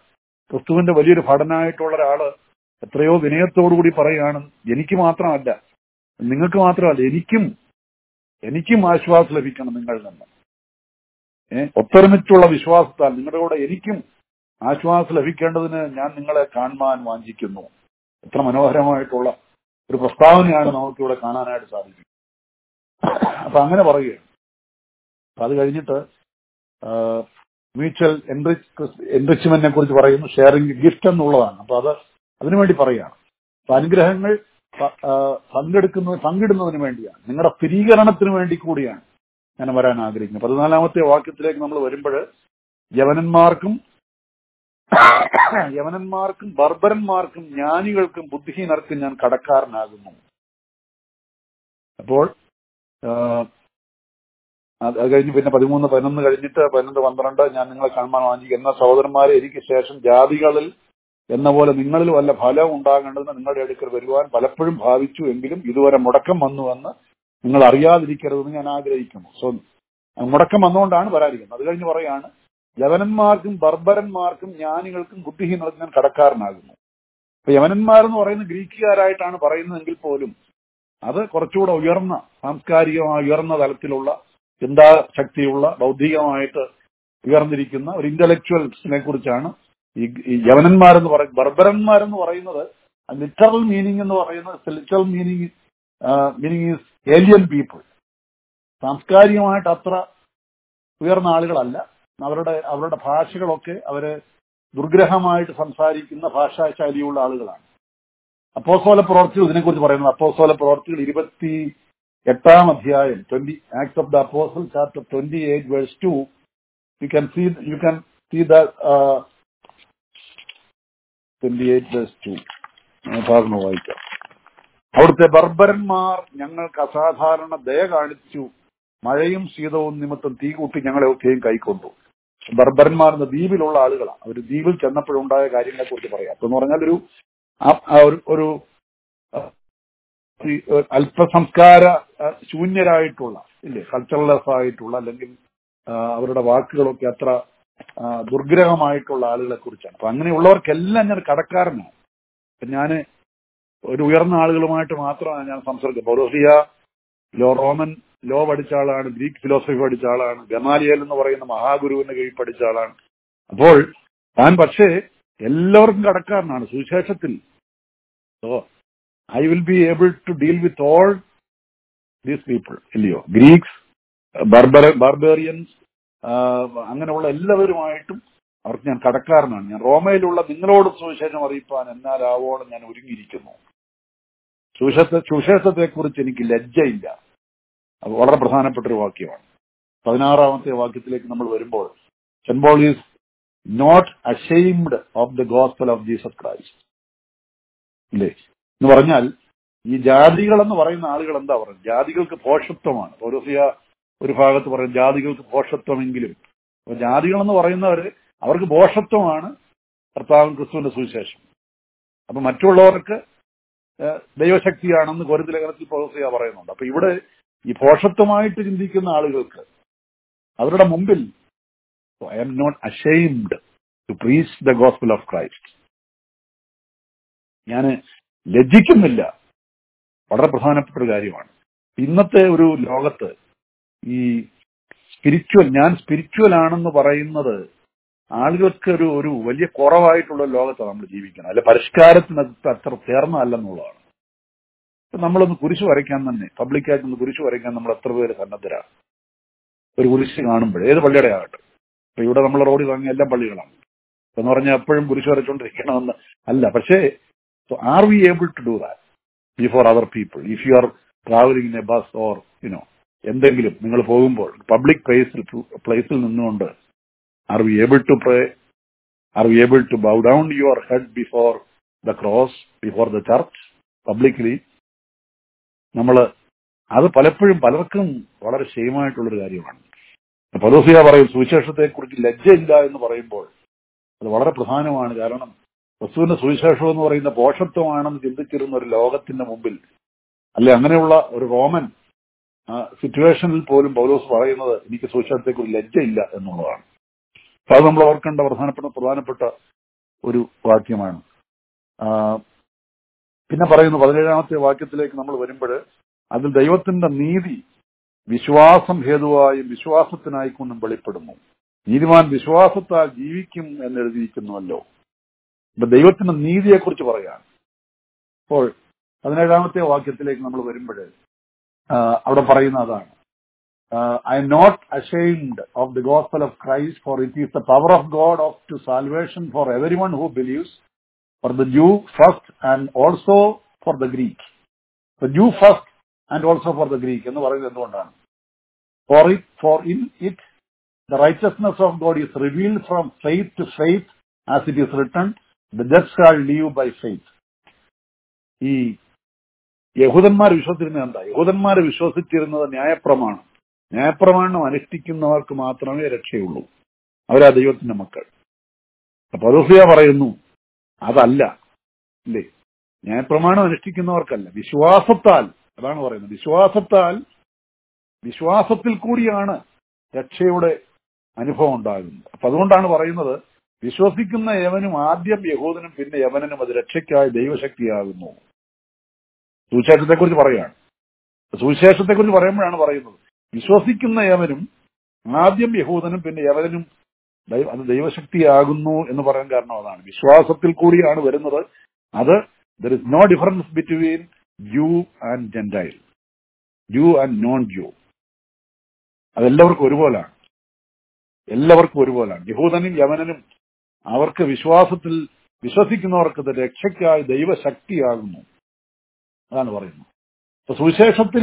ക്രിസ്തുവിന്റെ വലിയൊരു ഭടനായിട്ടുള്ള ഒരാള് എത്രയോ വിനയത്തോടുകൂടി പറയുകയാണ് എനിക്ക് മാത്രമല്ല നിങ്ങൾക്ക് മാത്രമല്ല എനിക്കും എനിക്കും ആശ്വാസം ലഭിക്കണം നിങ്ങളിൽ നിന്ന് ഏ ഒത്തൊരുമിച്ചുള്ള വിശ്വാസത്താൽ നിങ്ങളുടെ കൂടെ എനിക്കും ആശ്വാസം ലഭിക്കേണ്ടതിന് ഞാൻ നിങ്ങളെ കാണുവാൻ വാഞ്ചിക്കുന്നു എത്ര മനോഹരമായിട്ടുള്ള ഒരു പ്രസ്താവനയാണ് നമുക്കിവിടെ കാണാനായിട്ട് സാധിക്കും അപ്പൊ അങ്ങനെ പറയുകയാണ് അപ്പൊ അത് കഴിഞ്ഞിട്ട് മ്യൂച്വൽ എൻറിച്ച്മെന്റിനെ കുറിച്ച് പറയുന്നു ഷെയറിംഗ് ഗിഫ്റ്റ് എന്നുള്ളതാണ് അപ്പൊ അത് അതിനുവേണ്ടി പറയുകയാണ് അപ്പൊ അനുഗ്രഹങ്ങൾ പ- ആ, പങ്കെടുക്കുന്ന പങ്കിടുന്നതിന് വേണ്ടിയാണ് നിങ്ങളുടെ സ്ഥിരീകരണത്തിന് വേണ്ടി കൂടിയാണ് ഞാൻ വരാൻ ആഗ്രഹിക്കുന്നത് പതിനാലാമത്തെ വാക്യത്തിലേക്ക് നമ്മൾ വരുമ്പോൾ യവനന്മാർക്കും യവനന്മാർക്കും ബർബരന്മാർക്കും ജ്ഞാനികൾക്കും ബുദ്ധിഹീനർക്കും ഞാൻ കടക്കാരനാകുന്നു അപ്പോൾ ആ, അത് അത് കഴിഞ്ഞ് പിന്നെ പതിമൂന്ന് പതിനൊന്ന് കഴിഞ്ഞിട്ട് പതിനൊന്ന് പന്ത്രണ്ട് ഞാൻ നിങ്ങളെ കാണാൻ വാങ്ങിക്കും എന്ന സഹോദരന്മാരെ എനിക്ക് ശേഷം ജാതികളിൽ എന്ന പോലെ നിങ്ങളിൽ വല്ല ഫലം ഉണ്ടാകേണ്ടതെന്ന് നിങ്ങളുടെ അടുക്കൽ വരുവാൻ പലപ്പോഴും ഭാവിച്ചു എങ്കിലും ഇതുവരെ മുടക്കം വന്നുവെന്ന് നിങ്ങൾ അറിയാതിരിക്കരുതെന്ന് ഞാൻ ആഗ്രഹിക്കുന്നു സോ മുടക്കം വന്നുകൊണ്ടാണ് വരാതിരിക്കുന്നത് അത് കഴിഞ്ഞ് പറയാണ് യവനന്മാർക്കും ബർബരന്മാർക്കും ജ്ഞാനികൾക്കും ബുദ്ധിഹീനർക്കും ഞാൻ കടക്കാരനാകുന്നു അപ്പൊ യവനന്മാരെന്ന് പറയുന്നത് ഗ്രീക്കുകാരായിട്ടാണ് പറയുന്നതെങ്കിൽ പോലും അത് കുറച്ചുകൂടെ ഉയർന്ന സാംസ്കാരികമായ ഉയർന്ന തലത്തിലുള്ള ചിന്താശക്തിയുള്ള ബൗദ്ധികമായിട്ട് ഉയർന്നിരിക്കുന്ന ഒരു ഇന്റലക്ച്വൽസിനെ കുറിച്ചാണ് ഈ ഈ യവനന്മാരെന്ന് പറയും ബർബരന്മാരെന്ന് പറയുന്നത് ലിറ്ററൽ മീനിങ് എന്ന് പറയുന്നത് literal meaning meaning is alien people സാംസ്കാരികമായിട്ട് അത്ര ഉയർന്ന ആളുകളല്ല അവരുടെ അവരുടെ ഭാഷകളൊക്കെ അവര് ദുർഗ്രഹമായിട്ട് സംസാരിക്കുന്ന ഭാഷാശൈലിയുള്ള ആളുകളാണ് അപ്പോസോല പ്രവർത്തികൾ ഇതിനെക്കുറിച്ച് പറയുന്നത് അപ്പോസോല പ്രവർത്തികൾ ഇരുപത്തി എട്ടാം അധ്യായം twenty act of the apostle chapter twenty eight verse two you can see you can see the twenty eight verse two ഭാഗം വായിക്കാം അവിടുത്തെ ബർബരന്മാർ ഞങ്ങൾക്ക് അസാധാരണ ദയ കാണിച്ചു മഴയും ശീതവും നിമിത്തം തീ കൂട്ടി ഞങ്ങളെ ഒക്കെയും കൈക്കൊണ്ടു ബർബരന്മാർ എന്ന ദ്വീപിലുള്ള ആളുകളാണ് അവർ ദ്വീപിൽ ചെന്നപ്പോഴുണ്ടായ കാര്യങ്ങളെ കുറിച്ച് പറയാം അപ്പൊ എന്ന് പറഞ്ഞാൽ ഒരു ആ- ആ ഒരു- ഒരു ആ, ഈ, ഏഹ്, അല്പസംസ്കാര ആ, ശൂന്യരായിട്ടുള്ള ഇല്ലേ കൾച്ചറലെസ് ആയിട്ടുള്ള അല്ലെങ്കിൽ ആ, അവരുടെ വാക്കുകളൊക്കെ അത്ര ആ, ദുർഗ്രഹമായിട്ടുള്ള ആളുകളെ കുറിച്ചാണ് അപ്പൊ അങ്ങനെയുള്ളവർക്കെല്ലാം ഞാൻ കടക്കാരനാണ് അപ്പൊ ഞാന് ഒരു ഉയർന്ന ആളുകളുമായിട്ട് മാത്രമാണ് ഞാൻ സംസർഗം പൗരോഹിയ ലോ റോമൻ ലോ പഠിച്ച ആളാണ് ഗ്രീക്ക് ഫിലോസഫി പഠിച്ച ആളാണ് ഗമാലിയൽ എന്ന് പറയുന്ന മഹാഗുരുവിന്റെ കീഴിൽ പഠിച്ച ആളാണ് അപ്പോൾ താൻ പക്ഷേ എല്ലാവർക്കും കടക്കാരനാണ് സുവിശേഷത്തിൽ so I will be able to deal with all these people ഇല്ലയോ ഗ്രീക്സ് ബർബർ ബാർബേറിയൻസ് അങ്ങനെയുള്ള എല്ലാവരുമായിട്ടും അവർക്ക് ഞാൻ കടക്കാരനാണ് ഞാൻ റോമയിലുള്ള നിങ്ങളോട് സുവിശേഷം അറിയിപ്പാൻ എന്നാലാവോളം ഞാൻ ഒരുങ്ങിയിരിക്കുന്നു സുവിശേഷ സുവിശേഷത്തെ കുറിച്ച് എനിക്ക് ലജ്ജയില്ല അത് വളരെ പ്രധാനപ്പെട്ട ഒരു വാക്യമാണ് പതിനാറാമത്തെ വാക്യത്തിലേക്ക് നമ്മൾ വരുമ്പോൾ saint is not ashamed of the gospel of Jesus Christ ഇല്ലേ എന്ന് പറഞ്ഞാൽ ഈ ജാതികൾ എന്ന് പറയുന്ന ആളുകൾ എന്താ പറയുന്നത് ജാതികൾക്ക് പോഷത്വമാണ് പൗരസ്യ ഒരു ഭാഗത്ത് പറയും ജാതികൾക്ക് പോഷത്വമെങ്കിലും അപ്പൊ ജാതികൾ എന്ന് പറയുന്നവര് അവർക്ക് പോഷത്വമാണ് കർത്താവും ക്രിസ്തുവിന്റെ സുവിശേഷം അപ്പൊ മറ്റുള്ളവർക്ക് ഏഹ്, ദൈവശക്തിയാണെന്ന് ഗോരിതലേഖനത്തിൽ പൗരസ്യ പറയുന്നുണ്ട് അപ്പൊ ഇവിടെ ഈ പോഷത്വമായിട്ട് ചിന്തിക്കുന്ന ആളുകൾക്ക് അവരുടെ മുമ്പിൽ I'm not ashamed to preach the gospel of Christ ഞാൻ ലജ്ജിക്കുന്നില്ല വളരെ പ്രധാനപ്പെട്ട ഒരു കാര്യമാണ് ഇന്നത്തെ ഒരു ലോകത്ത് ഈ സ്പിരിച്വൽ ഞാൻ സ്പിരിച്വൽ ആണെന്ന് പറയുന്നത് ആളുകൾക്ക് ഒരു ഒരു വലിയ കുറവായിട്ടുള്ള ഒരു ലോകത്താണ് നമ്മൾ ജീവിക്കുന്നത് അല്ലെ പരിഷ്കാരത്തിന് അത് അത്ര ചേർന്നതല്ലെന്നുള്ളതാണ് ഇപ്പൊ നമ്മളൊന്ന് കുരിശ് വരയ്ക്കാൻ തന്നെ പബ്ലിക്കായിട്ട് ഒന്ന് കുരിശ് വരയ്ക്കാൻ നമ്മൾ എത്ര പേര് സന്നദ്ധരാണ് ഒരു കുരിശ് കാണുമ്പോൾ ഏത് പള്ളിയുടെ ആകട്ടെ ഇപ്പൊ ഇവിടെ നമ്മൾ റോഡിൽ വാങ്ങിയ എല്ലാ പള്ളികളാണ് എന്ന് പറഞ്ഞാൽ എപ്പോഴും കുരിശ് വരച്ചുകൊണ്ടിരിക്കണമെന്ന് അല്ല പക്ഷേ are we able to do that before other people if you are travelling in a bus or you know എന്തെങ്കിലും നിങ്ങൾ പോകുമ്പോൾ പബ്ലിക് പ്ലേസിൽ പ്ലേസിൽ നിന്നുകൊണ്ട് are we able to pray are we able to bow down your head before the cross before the church publicly നമ്മൾ അത് പലപ്പോഴും പലർക്കും വളരെ ക്ഷേമമായിട്ടുള്ളൊരു കാര്യമാണ് പലോസിയ പറയും സുവിശേഷത്തെ കുറിച്ച് ലജ്ജയില്ല എന്ന് പറയുമ്പോൾ അത് വളരെ പ്രധാനമാണ് കാരണം ക്രിസ്തുവിന്റെ സുവിശേഷം എന്ന് പറയുന്ന പോഷത്വമാണെന്ന് ചിന്തിച്ചിരുന്ന ഒരു ലോകത്തിന്റെ മുമ്പിൽ അല്ലെ അങ്ങനെയുള്ള ഒരു റോമൻ സിറ്റുവേഷനിൽ പോലും പൗലോസ് പറയുന്നത് എനിക്ക് സുവിശേഷത്തെക്കുറിച്ച് ലജ്ജയില്ല എന്നുള്ളതാണ് അപ്പൊ അത് നമ്മൾ ഓർക്കേണ്ട പ്രധാനപ്പെട്ട പ്രധാനപ്പെട്ട ഒരു വാക്യമാണ് ആ, പിന്നെ പറയുന്നു പതിനേഴാമത്തെ വാക്യത്തിലേക്ക് നമ്മൾ വരുമ്പോൾ അതിൽ ദൈവത്തിന്റെ നീതി വിശ്വാസം ഹേതുവായും വിശ്വാസത്തിനായിക്കൊണ്ടും വെളിപ്പെടുന്നു നീതിമാൻ വിശ്വാസത്താൽ ജീവിക്കും എന്ന് എഴുതിയിരിക്കുന്നുവല്ലോ ഇപ്പൊ ദൈവത്തിന്റെ നീതിയെക്കുറിച്ച് പറയാം അപ്പോൾ പതിനേഴാമത്തെ വാക്യത്തിലേക്ക് നമ്മൾ വരുമ്പോൾ അവിടെ പറയുന്ന അതാണ് I'm not ashamed of the gospel of Christ for it is the power of God of to salvation for every one who believes for the Jew first and also for the Greek the Jew first and also for the Greek എന്ന് പറയുന്നത് എന്തുകൊണ്ടാണ് for it for in it the righteousness of God is revealed from faith to faith as it is written the just shall live by faith ഈ യഹൂദന്മാർ വിശ്വസിച്ചിരുന്നത് എന്താ യഹൂദന്മാർ വിശ്വസിച്ചിരുന്നത് ന്യായപ്രമാണം ന്യായപ്രമാണം അനുഷ്ഠിക്കുന്നവർക്ക് മാത്രമേ രക്ഷയുള്ളൂ അവരാ ദൈവത്തിന്റെ മക്കൾ അപ്പൊ പൗലോസിയ പറയുന്നു അതല്ല ഇല്ലേ ന്യായപ്രമാണം അനുഷ്ഠിക്കുന്നവർക്കല്ല വിശ്വാസത്താൽ അതാണ് പറയുന്നത് വിശ്വാസത്താൽ വിശ്വാസത്തിൽ കൂടിയാണ് രക്ഷയുടെ അനുഭവം ഉണ്ടാകുന്നത് അപ്പൊ അതുകൊണ്ടാണ് പറയുന്നത് വിശ്വസിക്കുന്ന യവനും ആദ്യം യഹൂദനും പിന്നെ യവനനും അത് രക്ഷയ്ക്കായി ദൈവശക്തിയാകുന്നു സുവിശേഷത്തെക്കുറിച്ച് പറയുകയാണ് സുവിശേഷത്തെക്കുറിച്ച് പറയുമ്പോഴാണ് പറയുന്നത് വിശ്വസിക്കുന്ന യവനും ആദ്യം യഹൂദനും പിന്നെ യവനും ദൈവ- അത് ദൈവശക്തിയാകുന്നു എന്ന് പറയാൻ കാരണം അതാണ് വിശ്വാസത്തിൽ കൂടിയാണ് വരുന്നത് അത് there is no difference between Jew and gentile Jew and non Jew അതെല്ലാവർക്കും ഒരുപോലാണ് എല്ലാവർക്കും ഒരുപോലാണ് യഹൂദനും യവനനും അവർക്ക് വിശ്വാസത്തിൽ വിശ്വസിക്കുന്നവർക്ക് ഇത് രക്ഷയ്ക്കായി ദൈവശക്തിയാകുന്നു അതാണ് പറയുന്നത് അപ്പൊ സുവിശേഷത്തിൽ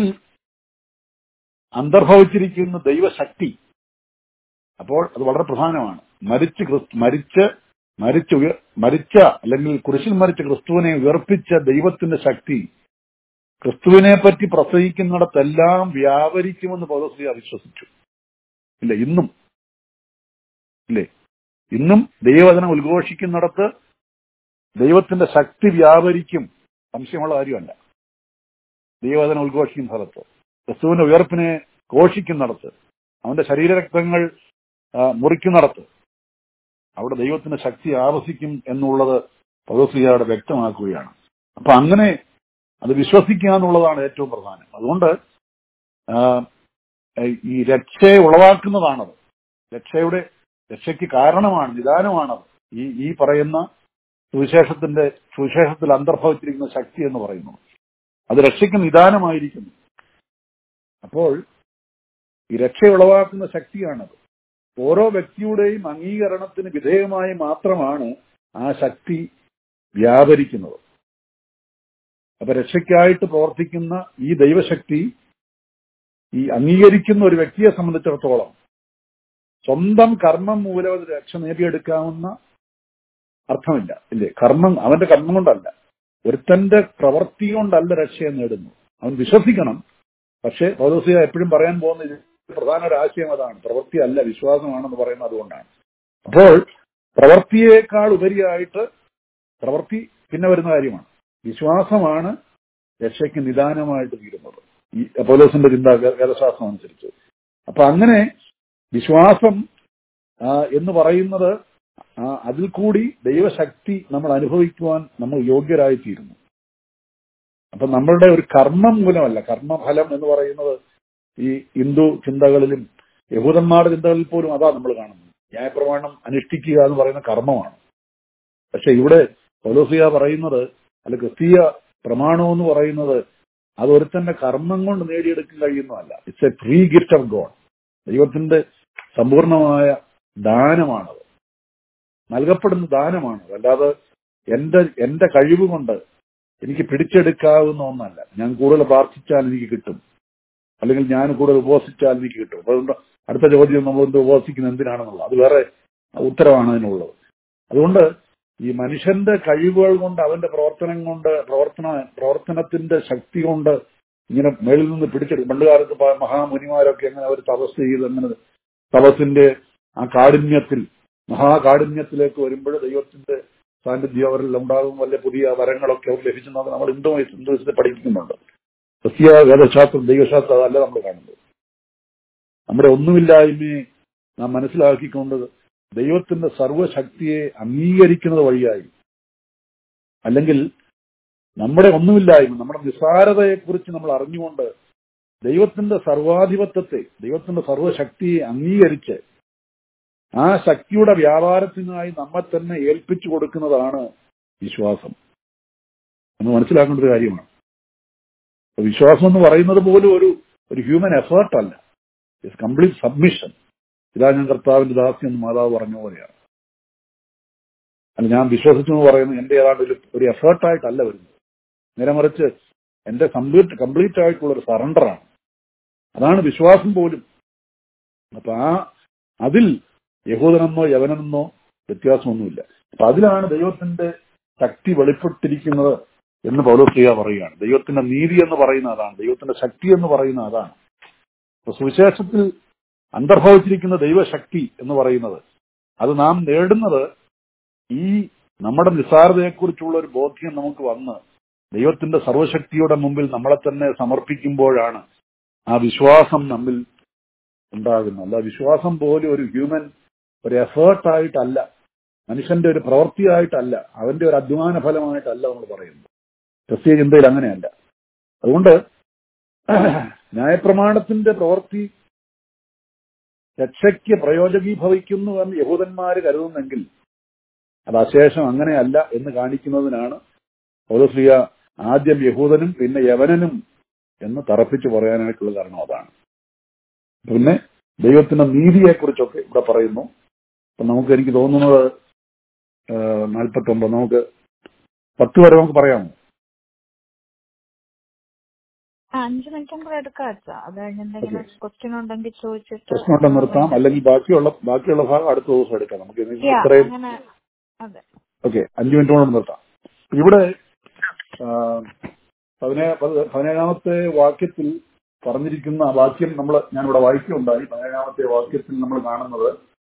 അന്തർഭവിച്ചിരിക്കുന്ന ദൈവശക്തി അപ്പോൾ അത് വളരെ പ്രധാനമാണ് മരിച്ച് ക്രിസ്തു മരിച്ച് മരിച്ച് ഉയ- മരിച്ച അല്ലെങ്കിൽ കുരിശിൽ മരിച്ച ക്രിസ്തുവിനെ ഉയർപ്പിച്ച ദൈവത്തിന്റെ ശക്തി ക്രിസ്തുവിനെ പറ്റി പ്രസംഗിക്കുന്നിടത്തെല്ലാം വ്യാപരിക്കുമെന്ന് പൗലോസ്ലിയ വിശ്വസിച്ചു ഇല്ല ഇന്നും ഇല്ലേ ഇന്നും ദൈവവചനം ഉദ്ഘോഷിക്കുന്നിടത്ത് ദൈവത്തിന്റെ ശക്തി വ്യാപരിക്കും സംശയമുള്ള കാര്യമല്ല ദൈവവചനം ഉദ്ഘോഷിക്കുന്ന സ്ഥലത്ത് ക്രിസ്തുവിന്റെ ഉയർപ്പിനെ ഘോഷിക്കുന്നിടത്ത് അവന്റെ ശരീരരക്തങ്ങൾ ആ, മുറിക്കുന്നിടത്ത് അവിടെ ദൈവത്തിന്റെ ശക്തി ആവസിക്കും എന്നുള്ളത് പദസ്ലിയാടെ വ്യക്തമാക്കുകയാണ് അപ്പൊ അങ്ങനെ അത് വിശ്വസിക്കുക എന്നുള്ളതാണ് ഏറ്റവും പ്രധാനം അതുകൊണ്ട് ആ, ഈ രക്ഷയെ ഉളവാക്കുന്നതാണത് രക്ഷയുടെ രക്ഷയ്ക്ക് കാരണമാണ് നിദാനമാണത് ഈ ഈ പറയുന്ന സുവിശേഷത്തിന്റെ സുവിശേഷത്തിൽ അന്തർഭവിച്ചിരിക്കുന്ന ശക്തി എന്ന് പറയുന്നത് അത് രക്ഷയ്ക്ക് നിദാനമായിരിക്കുന്നു അപ്പോൾ ഈ രക്ഷ ഉളവാക്കുന്ന ശക്തിയാണത് ഓരോ വ്യക്തിയുടെയും അംഗീകരണത്തിന് വിധേയമായി മാത്രമാണ് ആ ശക്തി വ്യാപരിക്കുന്നത് അപ്പൊ രക്ഷയ്ക്കായിട്ട് പ്രവർത്തിക്കുന്ന ഈ ദൈവശക്തി ഈ അംഗീകരിക്കുന്ന ഒരു വ്യക്തിയെ സംബന്ധിച്ചിടത്തോളം സ്വന്തം കർമ്മം മൂലം അത് രക്ഷ നേടിയെടുക്കാവുന്ന അർത്ഥമില്ല ഇല്ലേ കർമ്മം അവന്റെ കർമ്മം കൊണ്ടല്ല ഒരുത്തന്റെ പ്രവൃത്തി കൊണ്ടല്ല രക്ഷയെ നേടുന്നു അവൻ വിശ്വസിക്കണം പക്ഷേ പൗലോസിയ എപ്പോഴും പറയാൻ പോകുന്ന ഇത് പ്രധാന ഒരു ആശയം അതാണ് പ്രവൃത്തി അല്ല വിശ്വാസമാണെന്ന് പറയുന്നത് അതുകൊണ്ടാണ് അപ്പോൾ പ്രവൃത്തിയേക്കാൾ ഉപരിയായിട്ട് പ്രവൃത്തി പിന്നെ വരുന്ന കാര്യമാണ് വിശ്വാസമാണ് രക്ഷയ്ക്ക് നിദാനമായിട്ട് തീരുന്നത് ഈ പൗലോസിന്റെ ചിന്ത വേദശാസ്ത്രം അനുസരിച്ച് അപ്പൊ അങ്ങനെ വിശ്വാസം ആ, എന്ന് പറയുന്നത് ആ, അതിൽ കൂടി ദൈവശക്തി നമ്മൾ അനുഭവിക്കുവാൻ നമ്മൾ യോഗ്യരായിത്തീരുന്നു അപ്പൊ നമ്മളുടെ ഒരു കർമ്മം മൂലമല്ല കർമ്മഫലം എന്ന് പറയുന്നത് ഈ ഹിന്ദു ചിന്തകളിലും യഹൂദന്മാരുടെ ചിന്തകളിൽ പോലും അതാ നമ്മൾ കാണുന്നത് ന്യായപ്രമാണം അനുഷ്ഠിക്കുക എന്ന് പറയുന്ന കർമ്മമാണ് പക്ഷെ ഇവിടെ പൗലോസിയ പറയുന്നത് അല്ല ക്രിസ്തീയ പ്രമാണം എന്ന് പറയുന്നത് അത് ഒരുത്തന്റെ കർമ്മം കൊണ്ട് നേടിയെടുക്കാൻ കഴിയുന്നതല്ല it's a free gift of God ദൈവത്തിന്റെ സമ്പൂർണമായ ദാനമാണത് നൽകപ്പെടുന്ന ദാനമാണ് അല്ലാതെ എന്റെ എന്റെ കഴിവ് കൊണ്ട് എനിക്ക് പിടിച്ചെടുക്കാവുന്ന ഒന്നല്ല ഞാൻ കൂടുതൽ പ്രാർത്ഥിച്ചാൽ എനിക്ക് കിട്ടും അല്ലെങ്കിൽ ഞാൻ കൂടുതൽ ഉപവസിച്ചാൽ എനിക്ക് കിട്ടും അപ്പൊ അതുകൊണ്ട് അടുത്ത ചോദ്യം നമ്മൾ എന്ത് ഉപവസിക്കുന്നത് എന്തിനാണെന്നുള്ളത് അത് വേറെ ഉത്തരവാണ് അതിനുള്ളത് അതുകൊണ്ട് ഈ മനുഷ്യന്റെ കഴിവുകൾ കൊണ്ട് അവന്റെ പ്രവർത്തനം കൊണ്ട് പ്രവർത്തന പ്രവർത്തനത്തിന്റെ ശക്തി കൊണ്ട് ഇങ്ങനെ മേളിൽ നിന്ന് പിടിച്ചെടുക്കും പണ്ട് കാലത്ത് പ- മഹാമുനിമാരൊക്കെ എങ്ങനെ അവർ തപസ് ചെയ്ത് അങ്ങനെ തപസ്സിന്റെ ആ കാഠിന്യത്തിൽ മഹാകാഠിന്യത്തിലേക്ക് വരുമ്പോൾ ദൈവത്തിന്റെ സാന്നിധ്യം അവരിൽ ഉണ്ടാകും വല്ല പുതിയ വരങ്ങളൊക്കെ അവർ ലഭിച്ചെന്നത് നമ്മൾ ഹിന്ദു ഹിന്ദുവിസത്തെ പഠിക്കുന്നുണ്ട് ക്രിസ്തീയ വേദശാസ്ത്രം ദൈവശാസ്ത്രം അതല്ല നമ്മൾ കാണുന്നത് നമ്മുടെ ഒന്നുമില്ലായ്മയെ നാം മനസ്സിലാക്കിക്കൊണ്ട് ദൈവത്തിന്റെ സർവശക്തിയെ അംഗീകരിക്കുന്നത് വഴിയായി അല്ലെങ്കിൽ നമ്മുടെ ഒന്നുമില്ലായ്മ നമ്മുടെ നിസ്സാരതയെക്കുറിച്ച് നമ്മൾ അറിഞ്ഞുകൊണ്ട് ദൈവത്തിന്റെ സർവാധിപത്യത്തെ ദൈവത്തിന്റെ സർവശക്തിയെ അംഗീകരിച്ച് ആ ശക്തിയുടെ വ്യാപാരത്തിനായി നമ്മെ തന്നെ ഏൽപ്പിച്ചു കൊടുക്കുന്നതാണ് വിശ്വാസം എന്ന് മനസ്സിലാക്കേണ്ട ഒരു കാര്യമാണ് അപ്പൊ വിശ്വാസം എന്ന് പറയുന്നത് പോലും ഒരു ഒരു ഹ്യൂമൻ എഫേർട്ട് അല്ല ഇറ്റ്സ് കംപ്ലീറ്റ് സബ്മിഷൻ ഇതാ ഞാൻ കർത്താവിന്റെ ദാസ്യം എന്ന് മാതാവ് പറഞ്ഞ പോലെയാണ് അല്ല ഞാൻ വിശ്വസിച്ചു എന്ന് പറയുന്നത് എന്റെ ഏതാണ്ട് ഒരു ഒരു എഫേർട്ടായിട്ടല്ല വരുന്നത് നേരെ മറിച്ച് എന്റെ കംപ്ലീറ്റ് കംപ്ലീറ്റ് ആയിട്ടുള്ള ഒരു സറണ്ടറാണ് അതാണ് വിശ്വാസം പോലും അപ്പൊ ആ അതിൽ യഹൂദനെന്നോ യവനെന്നോ വ്യത്യാസമൊന്നുമില്ല അപ്പൊ അതിലാണ് ദൈവത്തിന്റെ ശക്തി വെളിപ്പെട്ടിരിക്കുന്നത് എന്ന് പൗലോസ്ലിയ പറയുകയാണ് ദൈവത്തിന്റെ നീതി എന്ന് പറയുന്ന അതാണ് ദൈവത്തിന്റെ ശക്തി എന്ന് പറയുന്ന അതാണ് അപ്പൊ സുവിശേഷത്തിൽ അന്തർഭവിച്ചിരിക്കുന്ന ദൈവശക്തി എന്ന് പറയുന്നത് അത് നാം നേടുന്നത് ഈ നമ്മുടെ നിസ്സാരതയെക്കുറിച്ചുള്ള ഒരു ബോധ്യം നമുക്ക് വന്ന് ദൈവത്തിന്റെ സർവശക്തിയുടെ മുമ്പിൽ നമ്മളെ തന്നെ സമർപ്പിക്കുമ്പോഴാണ് ആ വിശ്വാസം നമ്മിൽ ഉണ്ടാകുന്നത് അല്ല വിശ്വാസം പോലും ഒരു ഹ്യൂമൻ ഒരു എഫേർട്ടായിട്ടല്ല മനുഷ്യന്റെ ഒരു പ്രവൃത്തിയായിട്ടല്ല അവന്റെ ഒരു അധ്വാന ഫലമായിട്ടല്ല നമ്മൾ പറയുന്നത് ക്രിസ്തീയ ചിന്തയിൽ അങ്ങനെയല്ല അതുകൊണ്ട് ന്യായപ്രമാണത്തിന്റെ പ്രവൃത്തി രക്ഷയ്ക്ക് പ്രയോജകീഭവിക്കുന്നു എന്ന് യഹൂദന്മാര് കരുതുന്നെങ്കിൽ അത് അശേഷം അങ്ങനെയല്ല എന്ന് കാണിക്കുന്നതിനാണ് പൗലോസ്ലിയ ആദ്യം യഹൂദനും പിന്നെ യവനനും എന്ന് തറപ്പിച്ച് പറയാനായിട്ടുള്ള കാരണം അതാണ് പിന്നെ ദൈവത്തിന്റെ നീതിയെക്കുറിച്ചൊക്കെ ഇവിടെ പറയുന്നു അപ്പൊ നമുക്ക് എനിക്ക് തോന്നുന്നത് നാൽപ്പത്തി ഒമ്പത് നമുക്ക് പത്ത് വരെ നമുക്ക് പറയാമോ ആ, അഞ്ച് മിനിറ്റും കൂടെ എടുക്കാം അച്ഛാ അത് കഴിഞ്ഞ് എന്തെങ്കിലും ക്വസ്റ്റ്യൻ ഉണ്ടെങ്കിൽ ചോദിച്ചിട്ട് പ്രശ്നമുണ്ടെന്ന് നിർത്താം അല്ലെങ്കിൽ ബാക്കിയുള്ള ബാക്കിയുള്ള ഭാഗം അടുത്ത ദിവസം എടുക്കാം നമുക്ക് ഇന്ന് Yeah, ഇത്രയും അങ്ങനെ അതെ ഓക്കെ അഞ്ചു മിനിറ്റ് കൊണ്ട് നിർത്താം ഇവിടെ ആ, പതിനേ പത് പതിനേഴാമത്തെ വാക്യത്തിൽ പറഞ്ഞിരിക്കുന്ന ആ വാക്യം നമ്മൾ ഞാനിവിടെ വായിക്കുകയുണ്ടായി പതിനേഴാമത്തെ വാക്യത്തിൽ നമ്മൾ കാണുന്നത്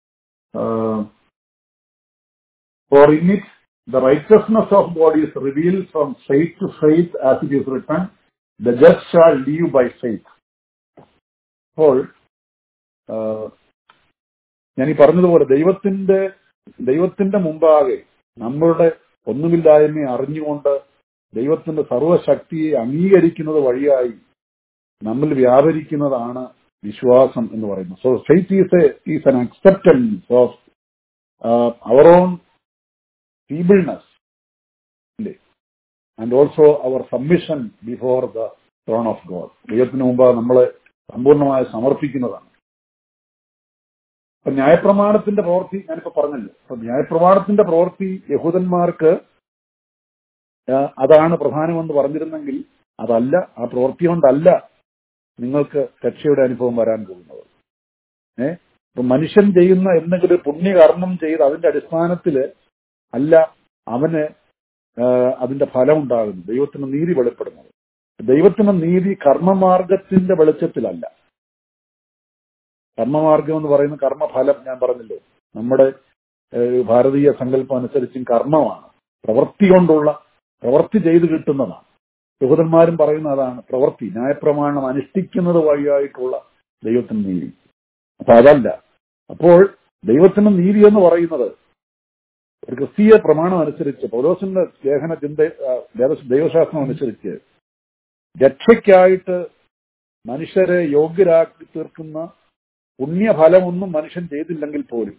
for in it the righteousness of God is reveal from faith to faith as it is written the just shall live by faith അപ്പോൾ ആ, ഞാൻ ഈ പറഞ്ഞതുപോലെ ദൈവത്തിന്റെ ദൈവത്തിന്റെ മുമ്പാകെ നമ്മളുടെ ഒന്നുമില്ലായ്മയെ അറിഞ്ഞുകൊണ്ട് ദൈവത്തിന്റെ സർവശക്തിയെ അംഗീകരിക്കുന്നത് വഴിയായി നമ്മിൽ വ്യാപരിക്കുന്നതാണ് വിശ്വാസം എന്ന് പറയുന്നത് so faith is a is an acceptance of our own feebleness ഇല്ലേ and also our submission before the throne of God ദൈവത്തിന് മുമ്പ് നമ്മളെ സമ്പൂർണ്ണമായി സമർപ്പിക്കുന്നതാണ് അപ്പൊ ന്യായപ്രമാണത്തിന്റെ പ്രവൃത്തി ഞാനിപ്പോ പറഞ്ഞല്ലോ അപ്പൊ ന്യായപ്രമാണത്തിന്റെ പ്രവൃത്തി യഹൂദന്മാർക്ക് ആ, അതാണ് പ്രധാനമെന്ന് പറഞ്ഞിരുന്നെങ്കിൽ അതല്ല ആ പ്രവൃത്തി കൊണ്ടല്ല നിങ്ങൾക്ക് രക്ഷയുടെ അനുഭവം വരാൻ പോകുന്നത് ഏ ഇപ്പൊ മനുഷ്യൻ ചെയ്യുന്ന എന്തെങ്കിലും ഒരു പുണ്യകർമ്മം ചെയ്ത് അതിന്റെ അടിസ്ഥാനത്തില് അല്ല അവന് ആ, അതിന്റെ ഫലം ഉണ്ടാകുന്നു ദൈവത്തിന് നീതി വെളിപ്പെടുന്നത് ദൈവത്തിന് നീതി കർമ്മമാർഗത്തിന്റെ വെളിച്ചത്തിലല്ല കർമ്മമാർഗം എന്ന് പറയുന്ന കർമ്മഫലം ഞാൻ പറഞ്ഞല്ലോ നമ്മുടെ ഏഹ്, ഭാരതീയ സങ്കല്പം അനുസരിച്ചും കർമ്മമാണ് പ്രവൃത്തി കൊണ്ടുള്ള പ്രവൃത്തി ചെയ്ത് കിട്ടുന്നതാണ് യഹൂദന്മാരും പറയുന്ന അതാണ് പ്രവൃത്തി ന്യായപ്രമാണം അനുഷ്ഠിക്കുന്നത് വഴിയായിട്ടുള്ള ദൈവത്തിന് നീതി അപ്പൊ അതല്ല അപ്പോൾ ദൈവത്തിന് നീതി എന്ന് പറയുന്നത് ഒരു ക്രിസ്തീയ പ്രമാണം അനുസരിച്ച് പൗലോസിന്റെ ലേഖന ചിന്ത ആ, വേദ- ദൈവശാസ്ത്രം അനുസരിച്ച് രക്ഷയ്ക്കായിട്ട് മനുഷ്യരെ യോഗ്യരാക്കി തീർക്കുന്ന പുണ്യഫലമൊന്നും മനുഷ്യൻ ചെയ്തില്ലെങ്കിൽ പോലും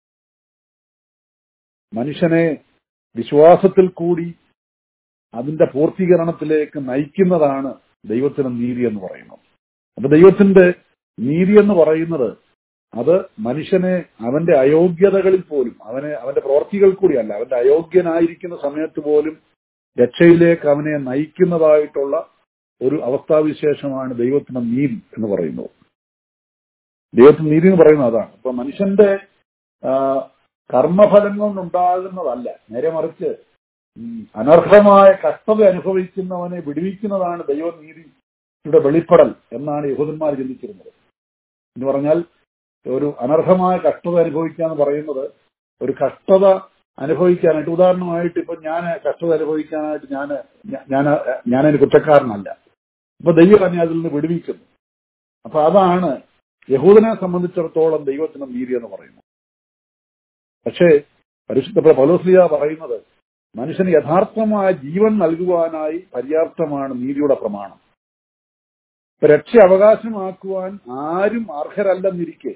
മനുഷ്യനെ വിശ്വാസത്തിൽ കൂടി അതിന്റെ പൂർത്തീകരണത്തിലേക്ക് നയിക്കുന്നതാണ് ദൈവത്തിന് നീതി എന്ന് പറയുന്നത് അപ്പൊ ദൈവത്തിന്റെ നീതി എന്ന് പറയുന്നത് അത് മനുഷ്യനെ അവന്റെ അയോഗ്യതകളിൽ പോലും അവനെ അവന്റെ പ്രവർത്തികൾ കൂടിയല്ല അവന്റെ അയോഗ്യനായിരിക്കുന്ന സമയത്ത് പോലും രക്ഷയിലേക്ക് അവനെ നയിക്കുന്നതായിട്ടുള്ള ഒരു അവസ്ഥാവിശേഷമാണ് ദൈവത്തിന്റെ നീതി എന്ന് പറയുന്നത് ദൈവത്തിന്റെ നീതി എന്ന് പറയുന്നത് അതാണ് അപ്പൊ മനുഷ്യന്റെ ആ, കർമ്മഫലം കൊണ്ടുണ്ടാകുന്നതല്ല നേരെ മറിച്ച് ഉം, അനർഹമായ കഷ്ടത അനുഭവിക്കുന്നവനെ വിടുവിക്കുന്നതാണ് ദൈവനീതിയുടെ വെളിപ്പെടൽ എന്നാണ് യഹൂദന്മാർ ചിന്തിച്ചിരുന്നത് എന്ന് പറഞ്ഞാൽ ഒരു അനർഹമായ കഷ്ടത അനുഭവിക്കുക എന്ന് പറയുന്നത് ഒരു കഷ്ടത അനുഭവിക്കാനായിട്ട് ഉദാഹരണമായിട്ട് ഇപ്പൊ ഞാൻ കഷ്ടത അനുഭവിക്കാനായിട്ട് ഞാൻ ഞാൻ ഞാനൊരു കുറ്റക്കാരനല്ല അപ്പൊ ദൈവം തന്നെ അതിൽ നിന്ന് വിടുവിക്കുന്നു അപ്പൊ അതാണ് യഹൂദനെ സംബന്ധിച്ചിടത്തോളം ദൈവത്തിന് നീതി എന്ന് പറയുന്നത് പക്ഷേ പരിശുദ്ധ പൗലോസ്ലിയ പറയുന്നത് മനുഷ്യന് യഥാർത്ഥമായ ജീവൻ നൽകുവാനായി പര്യാപ്തമാണ് നീതിയുടെ പ്രമാണം ഇപ്പൊ രക്ഷ അവകാശമാക്കുവാൻ ആരും അർഹരല്ലെന്നിരിക്കെ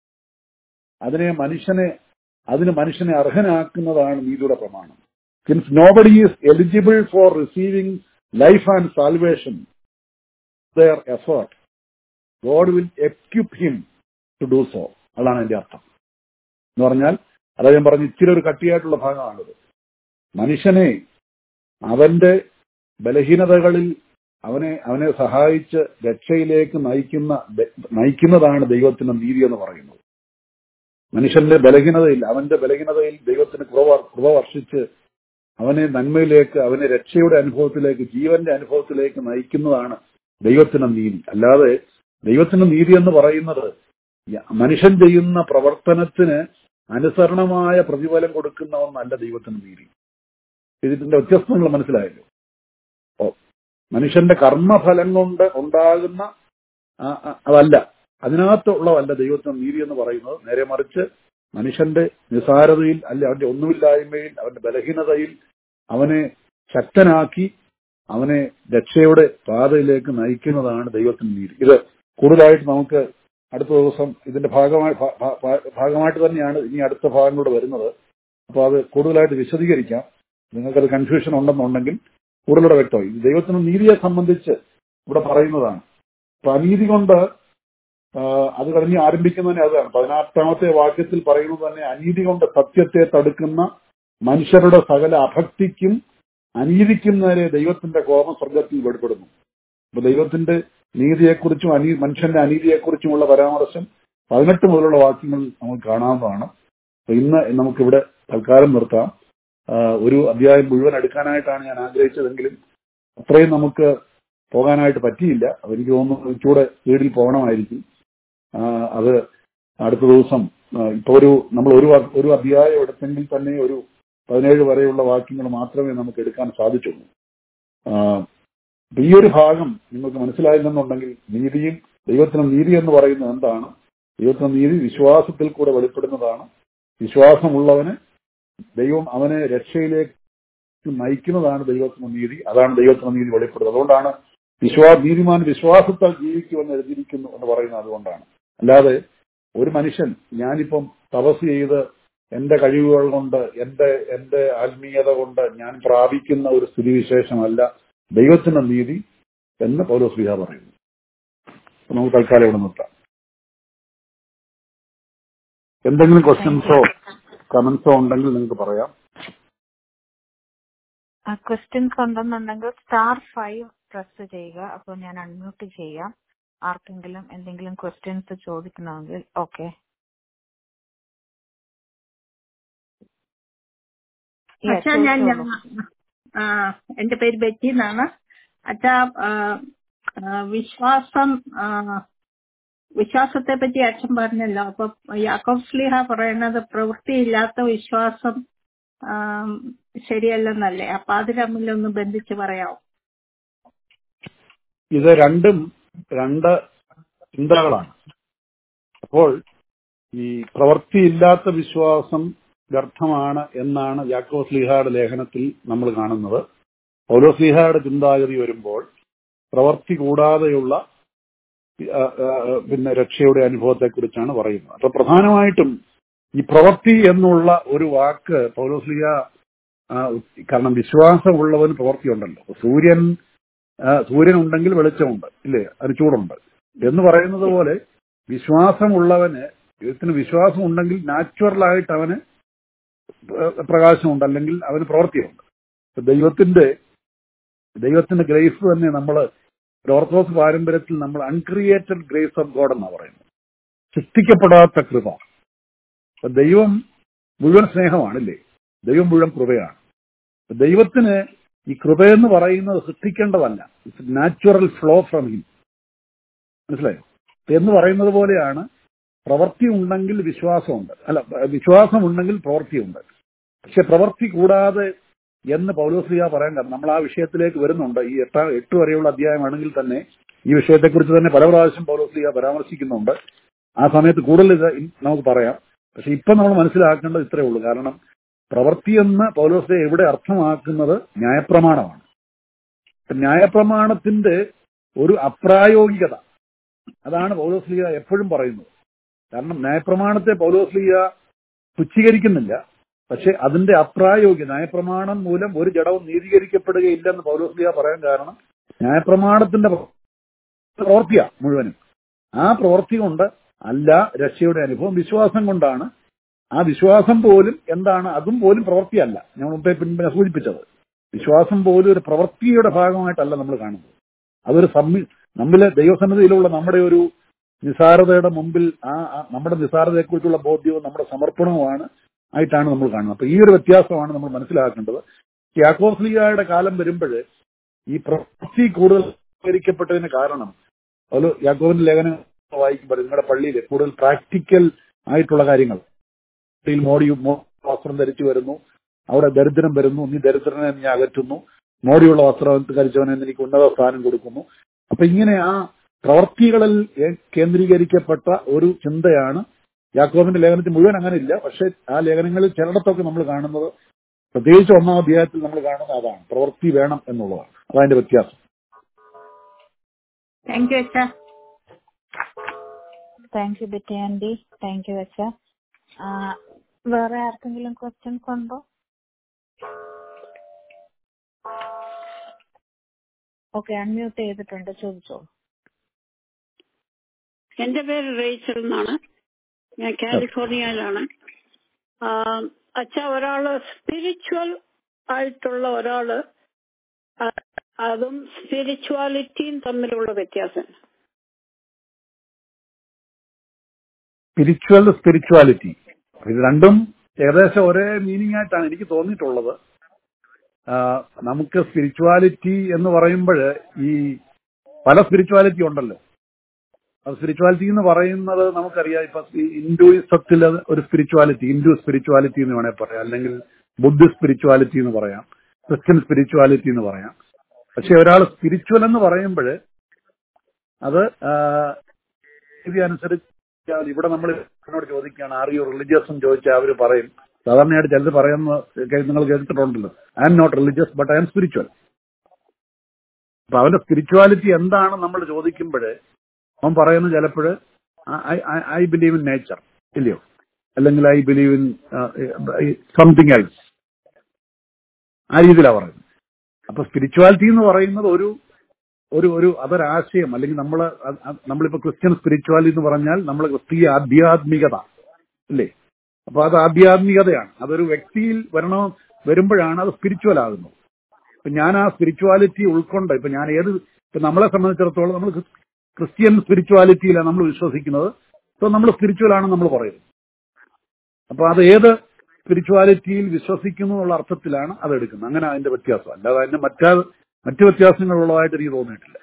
അതിനെ മനുഷ്യനെ അതിന് മനുഷ്യനെ അർഹനാക്കുന്നതാണ് നീതിയുടെ പ്രമാണം since nobody is eligible for receiving life and salvation their effort God will equip him to do so അതാണ് എന്റെ അർത്ഥം എന്ന് പറഞ്ഞാൽ അതായത് ഞാൻ പറഞ്ഞ ഇച്ചിരി ഒരു കട്ടിയായിട്ടുള്ള ഭാഗമാണിത് മനുഷ്യനെ അവന്റെ ബലഹീനതകളിൽ അവനെ അവനെ സഹായിച്ച് രക്ഷയിലേക്ക് നയിക്കുന്ന നയിക്കുന്നതാണ് ദൈവത്തിന്റെ നീതി എന്ന് പറയുന്നത് മനുഷ്യന്റെ ബലഹീനതയിൽ അവന്റെ ബലഹീനതയിൽ ദൈവത്തിന് കൃപ കൃപ വർഷിച്ച് അവനെ നന്മയിലേക്ക് അവനെ രക്ഷയുടെ അനുഭവത്തിലേക്ക് ജീവന്റെ അനുഭവത്തിലേക്ക് നയിക്കുന്നതാണ് ദൈവത്തിന്റെ നീതി അല്ലാതെ ദൈവത്തിന്റെ നീതി എന്ന് പറയുന്നത് മനുഷ്യൻ ചെയ്യുന്ന പ്രവർത്തനത്തിന് അനുസരണമായ പ്രതിഫലം കൊടുക്കുന്ന ഒന്നല്ല ദൈവത്തിന്റെ നീതി ഇതിന്റെ വ്യത്യസ്തങ്ങൾ മനസ്സിലായല്ലോ ഓ മനുഷ്യന്റെ കർമ്മഫലം കൊണ്ട് ഉണ്ടാകുന്ന അതല്ല അതിനകത്തുള്ളതല്ല ദൈവത്തിന്റെ നീതി എന്ന് പറയുന്നത് നേരെ മറിച്ച് മനുഷ്യന്റെ നിസാരതയിൽ അല്ല അവന്റെ ഒന്നുമില്ലായ്മയിൽ അവന്റെ ബലഹീനതയിൽ അവനെ ശക്തനാക്കി അവനെ രക്ഷയുടെ പാതയിലേക്ക് നയിക്കുന്നതാണ് ദൈവത്തിന്റെ നീതി ഇത് കൂടുതലായിട്ട് നമുക്ക് അടുത്ത ദിവസം ഇതിന്റെ ഭാഗമായി ഭാഗമായിട്ട് തന്നെയാണ് ഇനി അടുത്ത ഭാഗങ്ങളോട് വരുന്നത് അപ്പോൾ അത് കൂടുതലായിട്ട് വിശദീകരിക്കാം നിങ്ങൾക്കത് കൺഫ്യൂഷൻ ഉണ്ടെന്നുണ്ടെങ്കിൽ കൂടുതലൂടെ വ്യക്തമായി ദൈവത്തിന് നീതിയെ സംബന്ധിച്ച് ഇവിടെ പറയുന്നതാണ് അപ്പൊ അനീതി കൊണ്ട് അത് കഴിഞ്ഞ് ആരംഭിക്കുന്നതന്നെ അതാണ് പതിനാറാമത്തെ വാക്യത്തിൽ പറയുന്നത് തന്നെ അനീതി കൊണ്ട് സത്യത്തെ തടുക്കുന്ന മനുഷ്യരുടെ സകല അഭക്തിക്കും അനീതിക്കും നേരെ ദൈവത്തിന്റെ കോപം സ്വർഗത്തിൽ വെളിപ്പെടുന്നു അപ്പൊ ദൈവത്തിന്റെ നീതിയെക്കുറിച്ചും അനീ മനുഷ്യന്റെ അനീതിയെക്കുറിച്ചുമുള്ള പരാമർശം പതിനെട്ട് മുതലുള്ള വാക്യങ്ങൾ നമുക്ക് കാണാവുന്നതാണ് അപ്പൊ ഇന്ന് നമുക്കിവിടെ തൽക്കാലം നിർത്താം ഒരു അധ്യായം മുഴുവൻ എടുക്കാനായിട്ടാണ് ഞാൻ ആഗ്രഹിച്ചതെങ്കിലും അത്രയും നമുക്ക് പോകാനായിട്ട് പറ്റിയില്ല എനിക്ക് തോന്നുന്നു ഇച്ചൂടെ സ്പീഡിൽ പോകണമായിരിക്കും അത് അടുത്ത ദിവസം ഇപ്പൊ ഒരു നമ്മൾ ഒരു ഒരു അധ്യായം എടുത്തെങ്കിൽ തന്നെ ഒരു പതിനേഴ് വരെയുള്ള വാക്യങ്ങൾ മാത്രമേ നമുക്ക് എടുക്കാൻ സാധിച്ചുള്ളൂ ഈ ഒരു ഭാഗം നിങ്ങൾക്ക് മനസ്സിലായില്ലെന്നുണ്ടെങ്കിൽ നീതിയും ദൈവത്തിന് നീതി എന്ന് പറയുന്നത് എന്താണ് ദൈവത്തിന് നീതി വിശ്വാസത്തിൽ കൂടെ വെളിപ്പെടുന്നതാണ് വിശ്വാസമുള്ളവന് ദൈവം അവനെ രക്ഷയിലേക്ക് നയിക്കുന്നതാണ് ദൈവത്തിന് നീതി അതാണ് ദൈവത്തിന് നീതി വെളിപ്പെടുന്നത് അതുകൊണ്ടാണ് വിശ്വാ നീതിമാൻ വിശ്വാസത്താൽ ജീവിക്കുമെന്ന് എഴുതിയിരിക്കുന്നു എന്ന് പറയുന്നത് അതുകൊണ്ടാണ് അല്ലാതെ ഒരു മനുഷ്യൻ ഞാനിപ്പം തപസ് ചെയ്ത് എന്റെ കഴിവുകൾ കൊണ്ട് എന്റെ എന്റെ ആത്മീയത കൊണ്ട് ഞാൻ പ്രാപിക്കുന്ന ഒരു സ്ഥിതിവിശേഷമല്ല ദൈവത്തിന്റെ നീതി എന്ന് പൗലോസ്ലിഹ പറയുന്നു നമുക്ക് തൽക്കാലം ഇവിടെ നിർത്താം എന്തെങ്കിലും ക്വസ്റ്റ്യൻസോ കമന്റ്സോ ഉണ്ടെങ്കിൽ നിങ്ങൾക്ക് പറയാം ക്വസ്റ്റ്യൻസ് ഉണ്ടെന്നുണ്ടെങ്കിൽ സ്റ്റാർ ഫൈവ് പ്രസ് ചെയ്യുക അപ്പോൾ ഞാൻ അൺമ്യൂട്ട് ചെയ്യാം ആർക്കെങ്കിലും എന്തെങ്കിലും ക്വസ്റ്റ്യൻസ് ചോദിക്കണമെങ്കിൽ ഓക്കെ അച്ഛാ ഞാൻ എന്റെ പേര് ബെറ്റി എന്നാണ് അച്ഛാ വിശ്വാസം വിശ്വാസത്തെ പറ്റി അച്ഛൻ പറഞ്ഞല്ലോ അപ്പൊ യാക്കോബ് സ്ലിഹ പറയുന്നത് പ്രവൃത്തിയില്ലാത്ത വിശ്വാസം ശരിയല്ലെന്നല്ലേ അപ്പൊ അത് തമ്മിലൊന്ന് ബന്ധിച്ച് പറയാമോ ഇത് രണ്ടും രണ്ട് ചിന്തകളാണ് അപ്പോൾ ഈ പ്രവൃത്തിയില്ലാത്ത വിശ്വാസം വ്യർത്ഥമാണ് എന്നാണ് യാക്കോസ് ലീഹയുടെ ലേഖനത്തിൽ നമ്മൾ കാണുന്നത് പൗലോസ് ലീഹയുടെ ചിന്താഗതി വരുമ്പോൾ പ്രവൃത്തി കൂടാതെയുള്ള പിന്നെ രക്ഷയുടെ അനുഭവത്തെക്കുറിച്ചാണ് പറയുന്നത് അപ്പൊ പ്രധാനമായിട്ടും ഈ പ്രവൃത്തി എന്നുള്ള ഒരു വാക്ക് പൗലോസ് ലീഹ കാരണം വിശ്വാസമുള്ളവന് പ്രവൃത്തി ഉണ്ടല്ലോ സൂര്യൻ സൂര്യൻ ഉണ്ടെങ്കിൽ വെളിച്ചമുണ്ട് ഇല്ലേ അതിന് ചൂടുണ്ട് എന്ന് പറയുന്നത് പോലെ വിശ്വാസമുള്ളവന് ദൈവത്തിന് വിശ്വാസം ഉണ്ടെങ്കിൽ നാച്ചുറലായിട്ട് അവന് പ്രകാശമുണ്ട് അല്ലെങ്കിൽ അവന് പ്രവൃത്തിയുണ്ട് ദൈവത്തിന്റെ ദൈവത്തിന്റെ ഗ്രേസ് തന്നെ നമ്മൾ ഓർത്തഡോക്സ് പാരമ്പര്യത്തിൽ നമ്മൾ അൺക്രിയേറ്റഡ് ഗ്രേസ് ഓഫ് ഗോഡ് എന്നാണ് പറയുന്നത് സൃഷ്ടിക്കപ്പെടാത്ത കൃപ ദൈവം മുഴുവൻ സ്നേഹമാണില്ലേ ദൈവം മുഴുവൻ കൃപയാണ് ദൈവത്തിന് ഈ കൃപയെന്ന് പറയുന്നത് സൃഷ്ടിക്കേണ്ടതല്ല it's natural flow from him മനസ്സിലായോ എന്ന് പറയുന്നത് പോലെയാണ് പ്രവൃത്തി ഉണ്ടെങ്കിൽ വിശ്വാസമുണ്ട് അല്ല വിശ്വാസമുണ്ടെങ്കിൽ പ്രവൃത്തിയുണ്ട് പക്ഷെ പ്രവൃത്തി കൂടാതെ എന്ന് പൗലോസ്ലിയ പറയാൻ കാരണം നമ്മൾ ആ വിഷയത്തിലേക്ക് വരുന്നുണ്ട് ഈ എട്ടാം എട്ട് വരെയുള്ള അധ്യായമാണെങ്കിൽ തന്നെ ഈ വിഷയത്തെക്കുറിച്ച് തന്നെ പല പ്രാവശ്യം പൗലോസ്ലിയ പരാമർശിക്കുന്നുണ്ട് ആ സമയത്ത് കൂടുതൽ ഇത് നമുക്ക് പറയാം പക്ഷെ ഇപ്പൊ നമ്മൾ മനസ്സിലാക്കേണ്ടത് ഇത്രയേ ഉള്ളൂ കാരണം പ്രവൃത്തി എന്ന് പൗലോസ് എവിടെ അർത്ഥമാക്കുന്നത് ന്യായപ്രമാണമാണ് ന്യായപ്രമാണത്തിന്റെ ഒരു അപ്രായോഗികത അതാണ് പൗലോസ്ലിയ എപ്പോഴും പറയുന്നത് കാരണം ന്യായപ്രമാണത്തെ പൗലോസ്ലിയ തുച്ഛീകരിക്കുന്നില്ല പക്ഷെ അതിന്റെ അപ്രായോഗിക ന്യായപ്രമാണം മൂലം ഒരു ജഡവും നീതീകരിക്കപ്പെടുകയില്ലെന്ന് പൗലോസ്ലിയ പറയാൻ കാരണം ന്യായപ്രമാണത്തിന്റെ പ്രവൃത്തിയാ മുഴുവനും ആ പ്രവൃത്തി കൊണ്ട് അല്ല രക്ഷയുടെ അനുഭവം വിശ്വാസം കൊണ്ടാണ് ആ വിശ്വാസം പോലും എന്താണ് അതും പോലും പ്രവൃത്തിയല്ല ഞാൻ മുമ്പേ പിന്നെ സൂചിപ്പിച്ചത് വിശ്വാസം പോലും ഒരു പ്രവൃത്തിയുടെ ഭാഗമായിട്ടല്ല നമ്മൾ കാണുന്നത് അതൊരു സമ്മി നമ്മിലെ ദൈവസന്നിധിയിലുള്ള നമ്മുടെ ഒരു നിസാരതയുടെ മുമ്പിൽ ആ ആ- നമ്മുടെ നിസാരതയെക്കുറിച്ചുള്ള ബോധ്യവും നമ്മുടെ സമർപ്പണവുമാണ് ആയിട്ടാണ് നമ്മൾ കാണുന്നത് അപ്പൊ ഈ ഒരു വ്യത്യാസമാണ് നമ്മൾ മനസ്സിലാക്കേണ്ടത് യാക്കോസ്ലിയായുടെ കാലം വരുമ്പോൾ ഈ പ്രവൃത്തി കൂടുതൽ വിവരിക്കപ്പെട്ടതിന് കാരണം അത് യാക്കോബിന്റെ ലേഖനം വായിക്കുമ്പോൾ നിങ്ങളുടെ പള്ളിയിൽ കൂടുതൽ പ്രാക്ടിക്കൽ ആയിട്ടുള്ള കാര്യങ്ങൾ പള്ളിയിൽ മോടി മോ- വസ്ത്രം ധരിച്ചു വരുന്നു അവിടെ ദരിദ്രം വരുന്നു നീ ദരിദ്രനെ നീ അകറ്റുന്നു മോടിയുള്ള വസ്ത്രം ധരിച്ചവനെ എനിക്ക് ഉന്നത സ്ഥാനം കൊടുക്കുന്നു അപ്പൊ ഇങ്ങനെ ആ പ്രവർത്തികളിൽ ഏ- കേന്ദ്രീകരിക്കപ്പെട്ട ഒരു ചിന്തയാണ് യാക്കോബിന്റെ ലേഖനത്തിൽ മുഴുവൻ അങ്ങനെ ഇല്ല പക്ഷെ ആ ലേഖനങ്ങളിൽ ചിലയിടത്തൊക്കെ നമ്മൾ കാണുന്നത് പ്രത്യേകിച്ച് ഒന്നാം അധ്യായത്തിൽ നമ്മൾ കാണുന്നത് അതാണ് പ്രവൃത്തി വേണം എന്നുള്ളതാണ് അതതിന്റെ വ്യത്യാസം താങ്ക് യു അച്ഛാ thank you Betty aunty thank you അച്ഛ വേറെ ആർക്കെങ്കിലും ക്വസ്റ്റ്യൻസ് ഉണ്ടോ ഓക്കെ അൺമ്യൂട്ട് ചെയ്തിട്ടുണ്ട് ചോദിച്ചോളൂ എന്റെ പേര് റേച്ചൽ എന്നാണ് ഞാൻ കാലിഫോർണിയയിലാണ് അച്ഛ ഒരാള് സ്പിരിച്വൽ ആയിട്ടുള്ള ഒരാള് അ- അതും സ്പിരിച്വാലിറ്റിയും തമ്മിലുള്ള വ്യത്യാസം സ്പിരിച്വൽ സ്പിരിച്വാലിറ്റി ഇത് രണ്ടും ഏകദേശം ഒരേ മീനിങ് ആയിട്ടാണ് എനിക്ക് തോന്നിയിട്ടുള്ളത് ആ, നമുക്ക് സ്പിരിച്വാലിറ്റി എന്ന് പറയുമ്പോൾ ഈ പല സ്പിരിച്വാലിറ്റി ഉണ്ടല്ലോ അത് സ്പിരിച്വാലിറ്റി എന്ന് പറയുന്നത് നമുക്കറിയാം ഇപ്പൊ ഹിന്ദുയിസത്തിൽ ഒരു സ്പിരിച്വാലിറ്റി ഹിന്ദു സ്പിരിച്വാലിറ്റി എന്ന് വേണേൽ പറയാം അല്ലെങ്കിൽ ബുദ്ധിസ്റ്റ് സ്പിരിച്വാലിറ്റി എന്ന് പറയാം ക്രിസ്ത്യൻ സ്പിരിച്വാലിറ്റി എന്ന് പറയാം പക്ഷെ ഒരാൾ സ്പിരിച്വൽ എന്ന് പറയുമ്പോൾ അത് ആ, രീതി അനുസരിച്ച് ഇവിടെ നമ്മൾ എന്നോട് ചോദിക്കുകയാണ് ആർ യു റിലീജിയസ് എന്ന് ചോദിച്ചാൽ അവർ പറയും സാധാരണയായിട്ട് ചിലർ പറയുന്ന കേ- നിങ്ങൾ കേട്ടിട്ടുണ്ടല്ലോ I'm not religious but I'm spiritual അപ്പൊ അവന്റെ സ്പിരിച്വാലിറ്റി എന്താണ് നമ്മൾ ചോദിക്കുമ്പോൾ അവൻ പറയുന്നത് ചിലപ്പോൾ ഐ ബിലീവ് ഇൻ നേച്ചർ ഇല്ലയോ അല്ലെങ്കിൽ I believe in something else ആ രീതിയിലാണ് പറയുന്നത് അപ്പൊ സ്പിരിച്വാലിറ്റി എന്ന് പറയുന്നത് ഒരു ഒരു ഒരു അതൊരാശയം അല്ലെങ്കിൽ നമ്മൾ നമ്മളിപ്പോ ക്രിസ്ത്യൻ സ്പിരിച്വാലിറ്റി എന്ന് പറഞ്ഞാൽ നമ്മൾ ക്രിസ്തീയ ആധ്യാത്മികത അല്ലേ അപ്പൊ അത് ആധ്യാത്മികതയാണ് അതൊരു വ്യക്തിയിൽ വരണോ വരുമ്പോഴാണ് അത് സ്പിരിച്വൽ ആകുന്നത് ഇപ്പൊ ഞാൻ ആ സ്പിരിച്വാലിറ്റി ഉൾക്കൊണ്ട് ഇപ്പൊ ഞാൻ ഏത് ഇപ്പൊ നമ്മളെ സംബന്ധിച്ചിടത്തോളം നമ്മൾ ക്രിസ്- ക്രിസ്ത്യൻ സ്പിരിച്വാലിറ്റിയിലാണ് നമ്മൾ വിശ്വസിക്കുന്നത് സോ നമ്മൾ സ്പിരിച്വൽ ആണെന്ന് നമ്മൾ പറയുന്നത് അപ്പൊ അത് ഏത് സ്പിരിച്വാലിറ്റിയിൽ വിശ്വസിക്കുന്നു എന്നുള്ള അർത്ഥത്തിലാണ് അത് എടുക്കുന്നത് അങ്ങനെ അതിന്റെ വ്യത്യാസം അല്ലാതെ അതിന്റെ മറ്റാ മറ്റു വ്യത്യാസങ്ങളുള്ളതായിട്ട് എനിക്ക് തോന്നിയിട്ടില്ല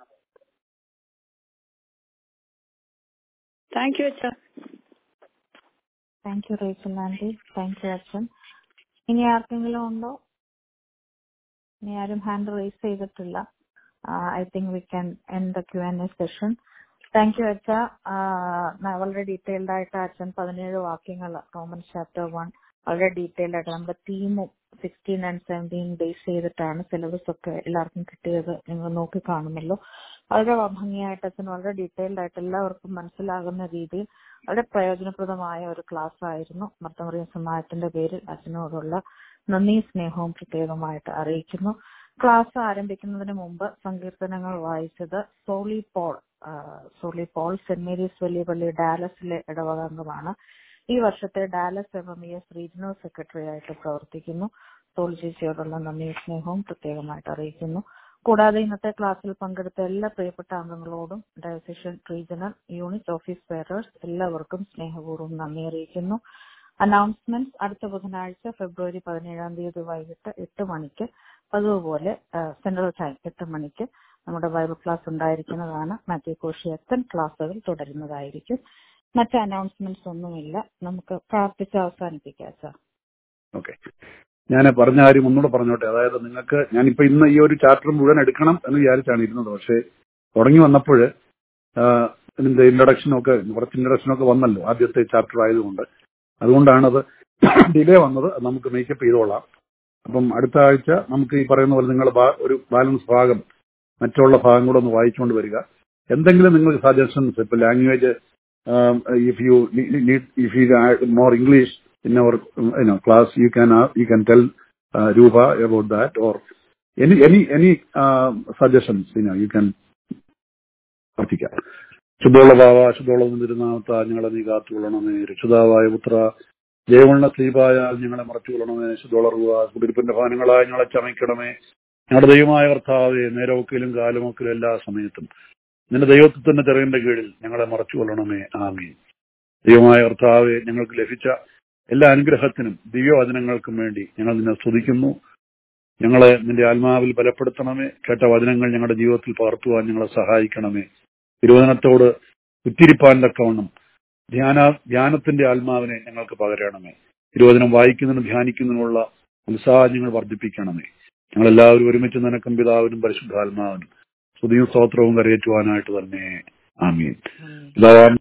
താങ്ക് യു അച്ഛ thank you Rachel aunty thank you അച്ഛൻ ഇനി ആർക്കെങ്കിലും ഉണ്ടോ ഇനി ആരും ഹാൻഡ് റേസ് ചെയ്തിട്ടില്ല I think we can end the Q and A session thank you അച്ഛ വളരെ ഡീറ്റെയിൽഡ് ആയിട്ട് അച്ഛൻ പതിനേഴ് വാക്യങ്ങൾ റോമൻ ചാപ്റ്റർ വൺ വളരെ ഡീറ്റെയിൽഡ് ആയിട്ട് നമ്മുടെ തീമും സിക്സ്റ്റീൻ ആൻഡ് സെവൻറ്റീൻ ബേസ് ചെയ്തിട്ടാണ് സിലബസ് ഒക്കെ എല്ലാവർക്കും കിട്ടിയത് നിങ്ങൾ നോക്കി കാണുമല്ലോ വളരെ ഭംഗിയായിട്ട് അച്ഛൻ വളരെ ഡീറ്റെയിൽഡ് ആയിട്ട് എല്ലാവർക്കും മനസ്സിലാകുന്ന രീതിയിൽ വളരെ പ്രയോജനപ്രദമായ ഒരു ക്ലാസ് ആയിരുന്നു മർത്തമറിയ സമാജത്തിന്റെ പേരിൽ അച്ഛനോടുള്ള നന്ദി സ്നേഹവും പ്രത്യേകമായിട്ട് അറിയിക്കുന്നു ക്ലാസ് ആരംഭിക്കുന്നതിന് മുമ്പ് സങ്കീർത്തനങ്ങൾ വായിച്ചത് സോളി പോൾ ആ, സോളി പോൾ സെന്റ് മേരീസ് വലിയ പള്ളി ഡാലസിലെ ഇടവകാംഗമാണ് ഈ വർഷത്തെ Dallas M M S regional secretary ആയിട്ട് പ്രവർത്തിക്കുന്നു സോളി ചേച്ചിയോടുള്ള നന്ദി സ്നേഹവും പ്രത്യേകമായിട്ട് അറിയിക്കുന്നു കൂടാതെ ഇന്നത്തെ ക്ലാസ്സിൽ പങ്കെടുത്ത എല്ലാ പ്രിയപ്പെട്ട അംഗങ്ങളോടും diocesan regional unit office bearers എല്ലാവർക്കും സ്നേഹപൂർവ്വം നന്ദി അറിയിക്കുന്നു അനൗൺസ്മെന്റ് അടുത്ത ബുധനാഴ്ച ഫെബ്രുവരി പതിനേഴാം തീയതി വൈകിട്ട് എട്ട് മണിക്ക് അതുപോലെ സെൻട്രൽ ടൈം എട്ട് മണിക്ക് നമ്മുടെ ബൈബിൾ ക്ലാസ് ഉണ്ടായിരിക്കുന്നതാണ് മാത്യു കോഷിയത്തൻ ക്ലാസ്സുകൾ തുടരുന്നതായിരിക്കും മറ്റ് അനൗൺസ്മെന്റ്സ് ഒന്നുമില്ല നമുക്ക് പ്രാർത്ഥിച്ച് അവസാനിപ്പിക്കാം സാർ ഓക്കെ ഞാൻ പറഞ്ഞ കാര്യം ഒന്നുകൂടെ പറഞ്ഞോട്ടെ അതായത് നിങ്ങൾക്ക് ഞാനിപ്പോ ഇന്ന് ഈ ഒരു ചാപ്റ്റർ മുഴുവൻ എടുക്കണം എന്ന് വിചാരിച്ചാണ് ഇരുന്നത് പക്ഷേ തുടങ്ങി വന്നപ്പോൾ ഇതിന്റെ ഇൻട്രൊഡക്ഷനൊക്കെ കുറച്ച് ഇൻട്രൊഡക്ഷനൊക്കെ വന്നല്ലോ ആദ്യത്തെ ചാപ്റ്റർ ആയതുകൊണ്ട് അതുകൊണ്ടാണത് ഡിലേ വന്നത് അത് നമുക്ക് മേക്കപ്പ് ചെയ്തോളാം അപ്പം അടുത്ത ആഴ്ച നമുക്ക് ഈ പറയുന്ന പോലെ നിങ്ങൾ ഒരു ബാലൻസ് ഭാഗം മറ്റുള്ള ഭാഗം കൂടെ ഒന്ന് വായിച്ചുകൊണ്ട് വരിക എന്തെങ്കിലും നിങ്ങൾക്ക് സജഷൻസ് ഇപ്പൊ language if you if you more English in our class you can you can tell Roopa about that or any any any suggestions you can പ്രാർത്ഥിക്കാം ശുദ്ധമുള്ള ഭാവ ശുദ്ധമുള്ള തിരുനാമത്ത ഞങ്ങളെ നീ കാത്തുകൊള്ളണമേ രക്ഷിതാവായ പുത്ര ജയവണ്ണ സ്ലീപായാൽ ഞങ്ങളെ മറച്ചുകൊള്ളണമേ ശുദ്ധമുളറുക കുടിരിപ്പിന്റെ ഭാനങ്ങളായി ഞങ്ങളെ ചമയ്ക്കണമേ ഞങ്ങളുടെ ദൈവമായ കർത്താവെ നേരമൊക്കിലും കാലമൊക്കിലും എല്ലാ സമയത്തും നിന്റെ ദൈവത്വത്തിന്റെ ചെറിയന്റെ കീഴിൽ ഞങ്ങളെ മറച്ചുകൊള്ളണമേ ആമീൻ ദൈവമായ കർത്താവെ ഞങ്ങൾക്ക് ലഭിച്ച എല്ലാ അനുഗ്രഹത്തിനും ദിവ്യവചനങ്ങൾക്കും വേണ്ടി ഞങ്ങൾ നിന്നെ സ്തുതിക്കുന്നു ഞങ്ങളെ നിന്റെ ആത്മാവിൽ ബലപ്പെടുത്തണമേ കേട്ട വചനങ്ങൾ ഞങ്ങളുടെ ജീവിതത്തിൽ പകർത്തുവാൻ ഞങ്ങളെ സഹായിക്കണമേ തിരുവചനത്തോട് ഉറ്റിരിപ്പാൻ തക്കവണ്ണം ധ്യാന ധ്യാനത്തിന്റെ ആത്മാവിനെ ഞങ്ങൾക്ക് പകരണമേ തിരുവചനം വായിക്കുന്നതിനും ധ്യാനിക്കുന്നതിനുള്ള ഉത്സാഹം ഞങ്ങൾ വർദ്ധിപ്പിക്കണമേ ഞങ്ങളെല്ലാവരും ഒരുമിച്ച് നിനക്കും പിതാവിനും പരിശുദ്ധാത്മാവിനും സ്തുതിയും സ്തോത്രവും കരയേറ്റുവാനായിട്ട് തന്നെ ആമീൻ പിതാവാം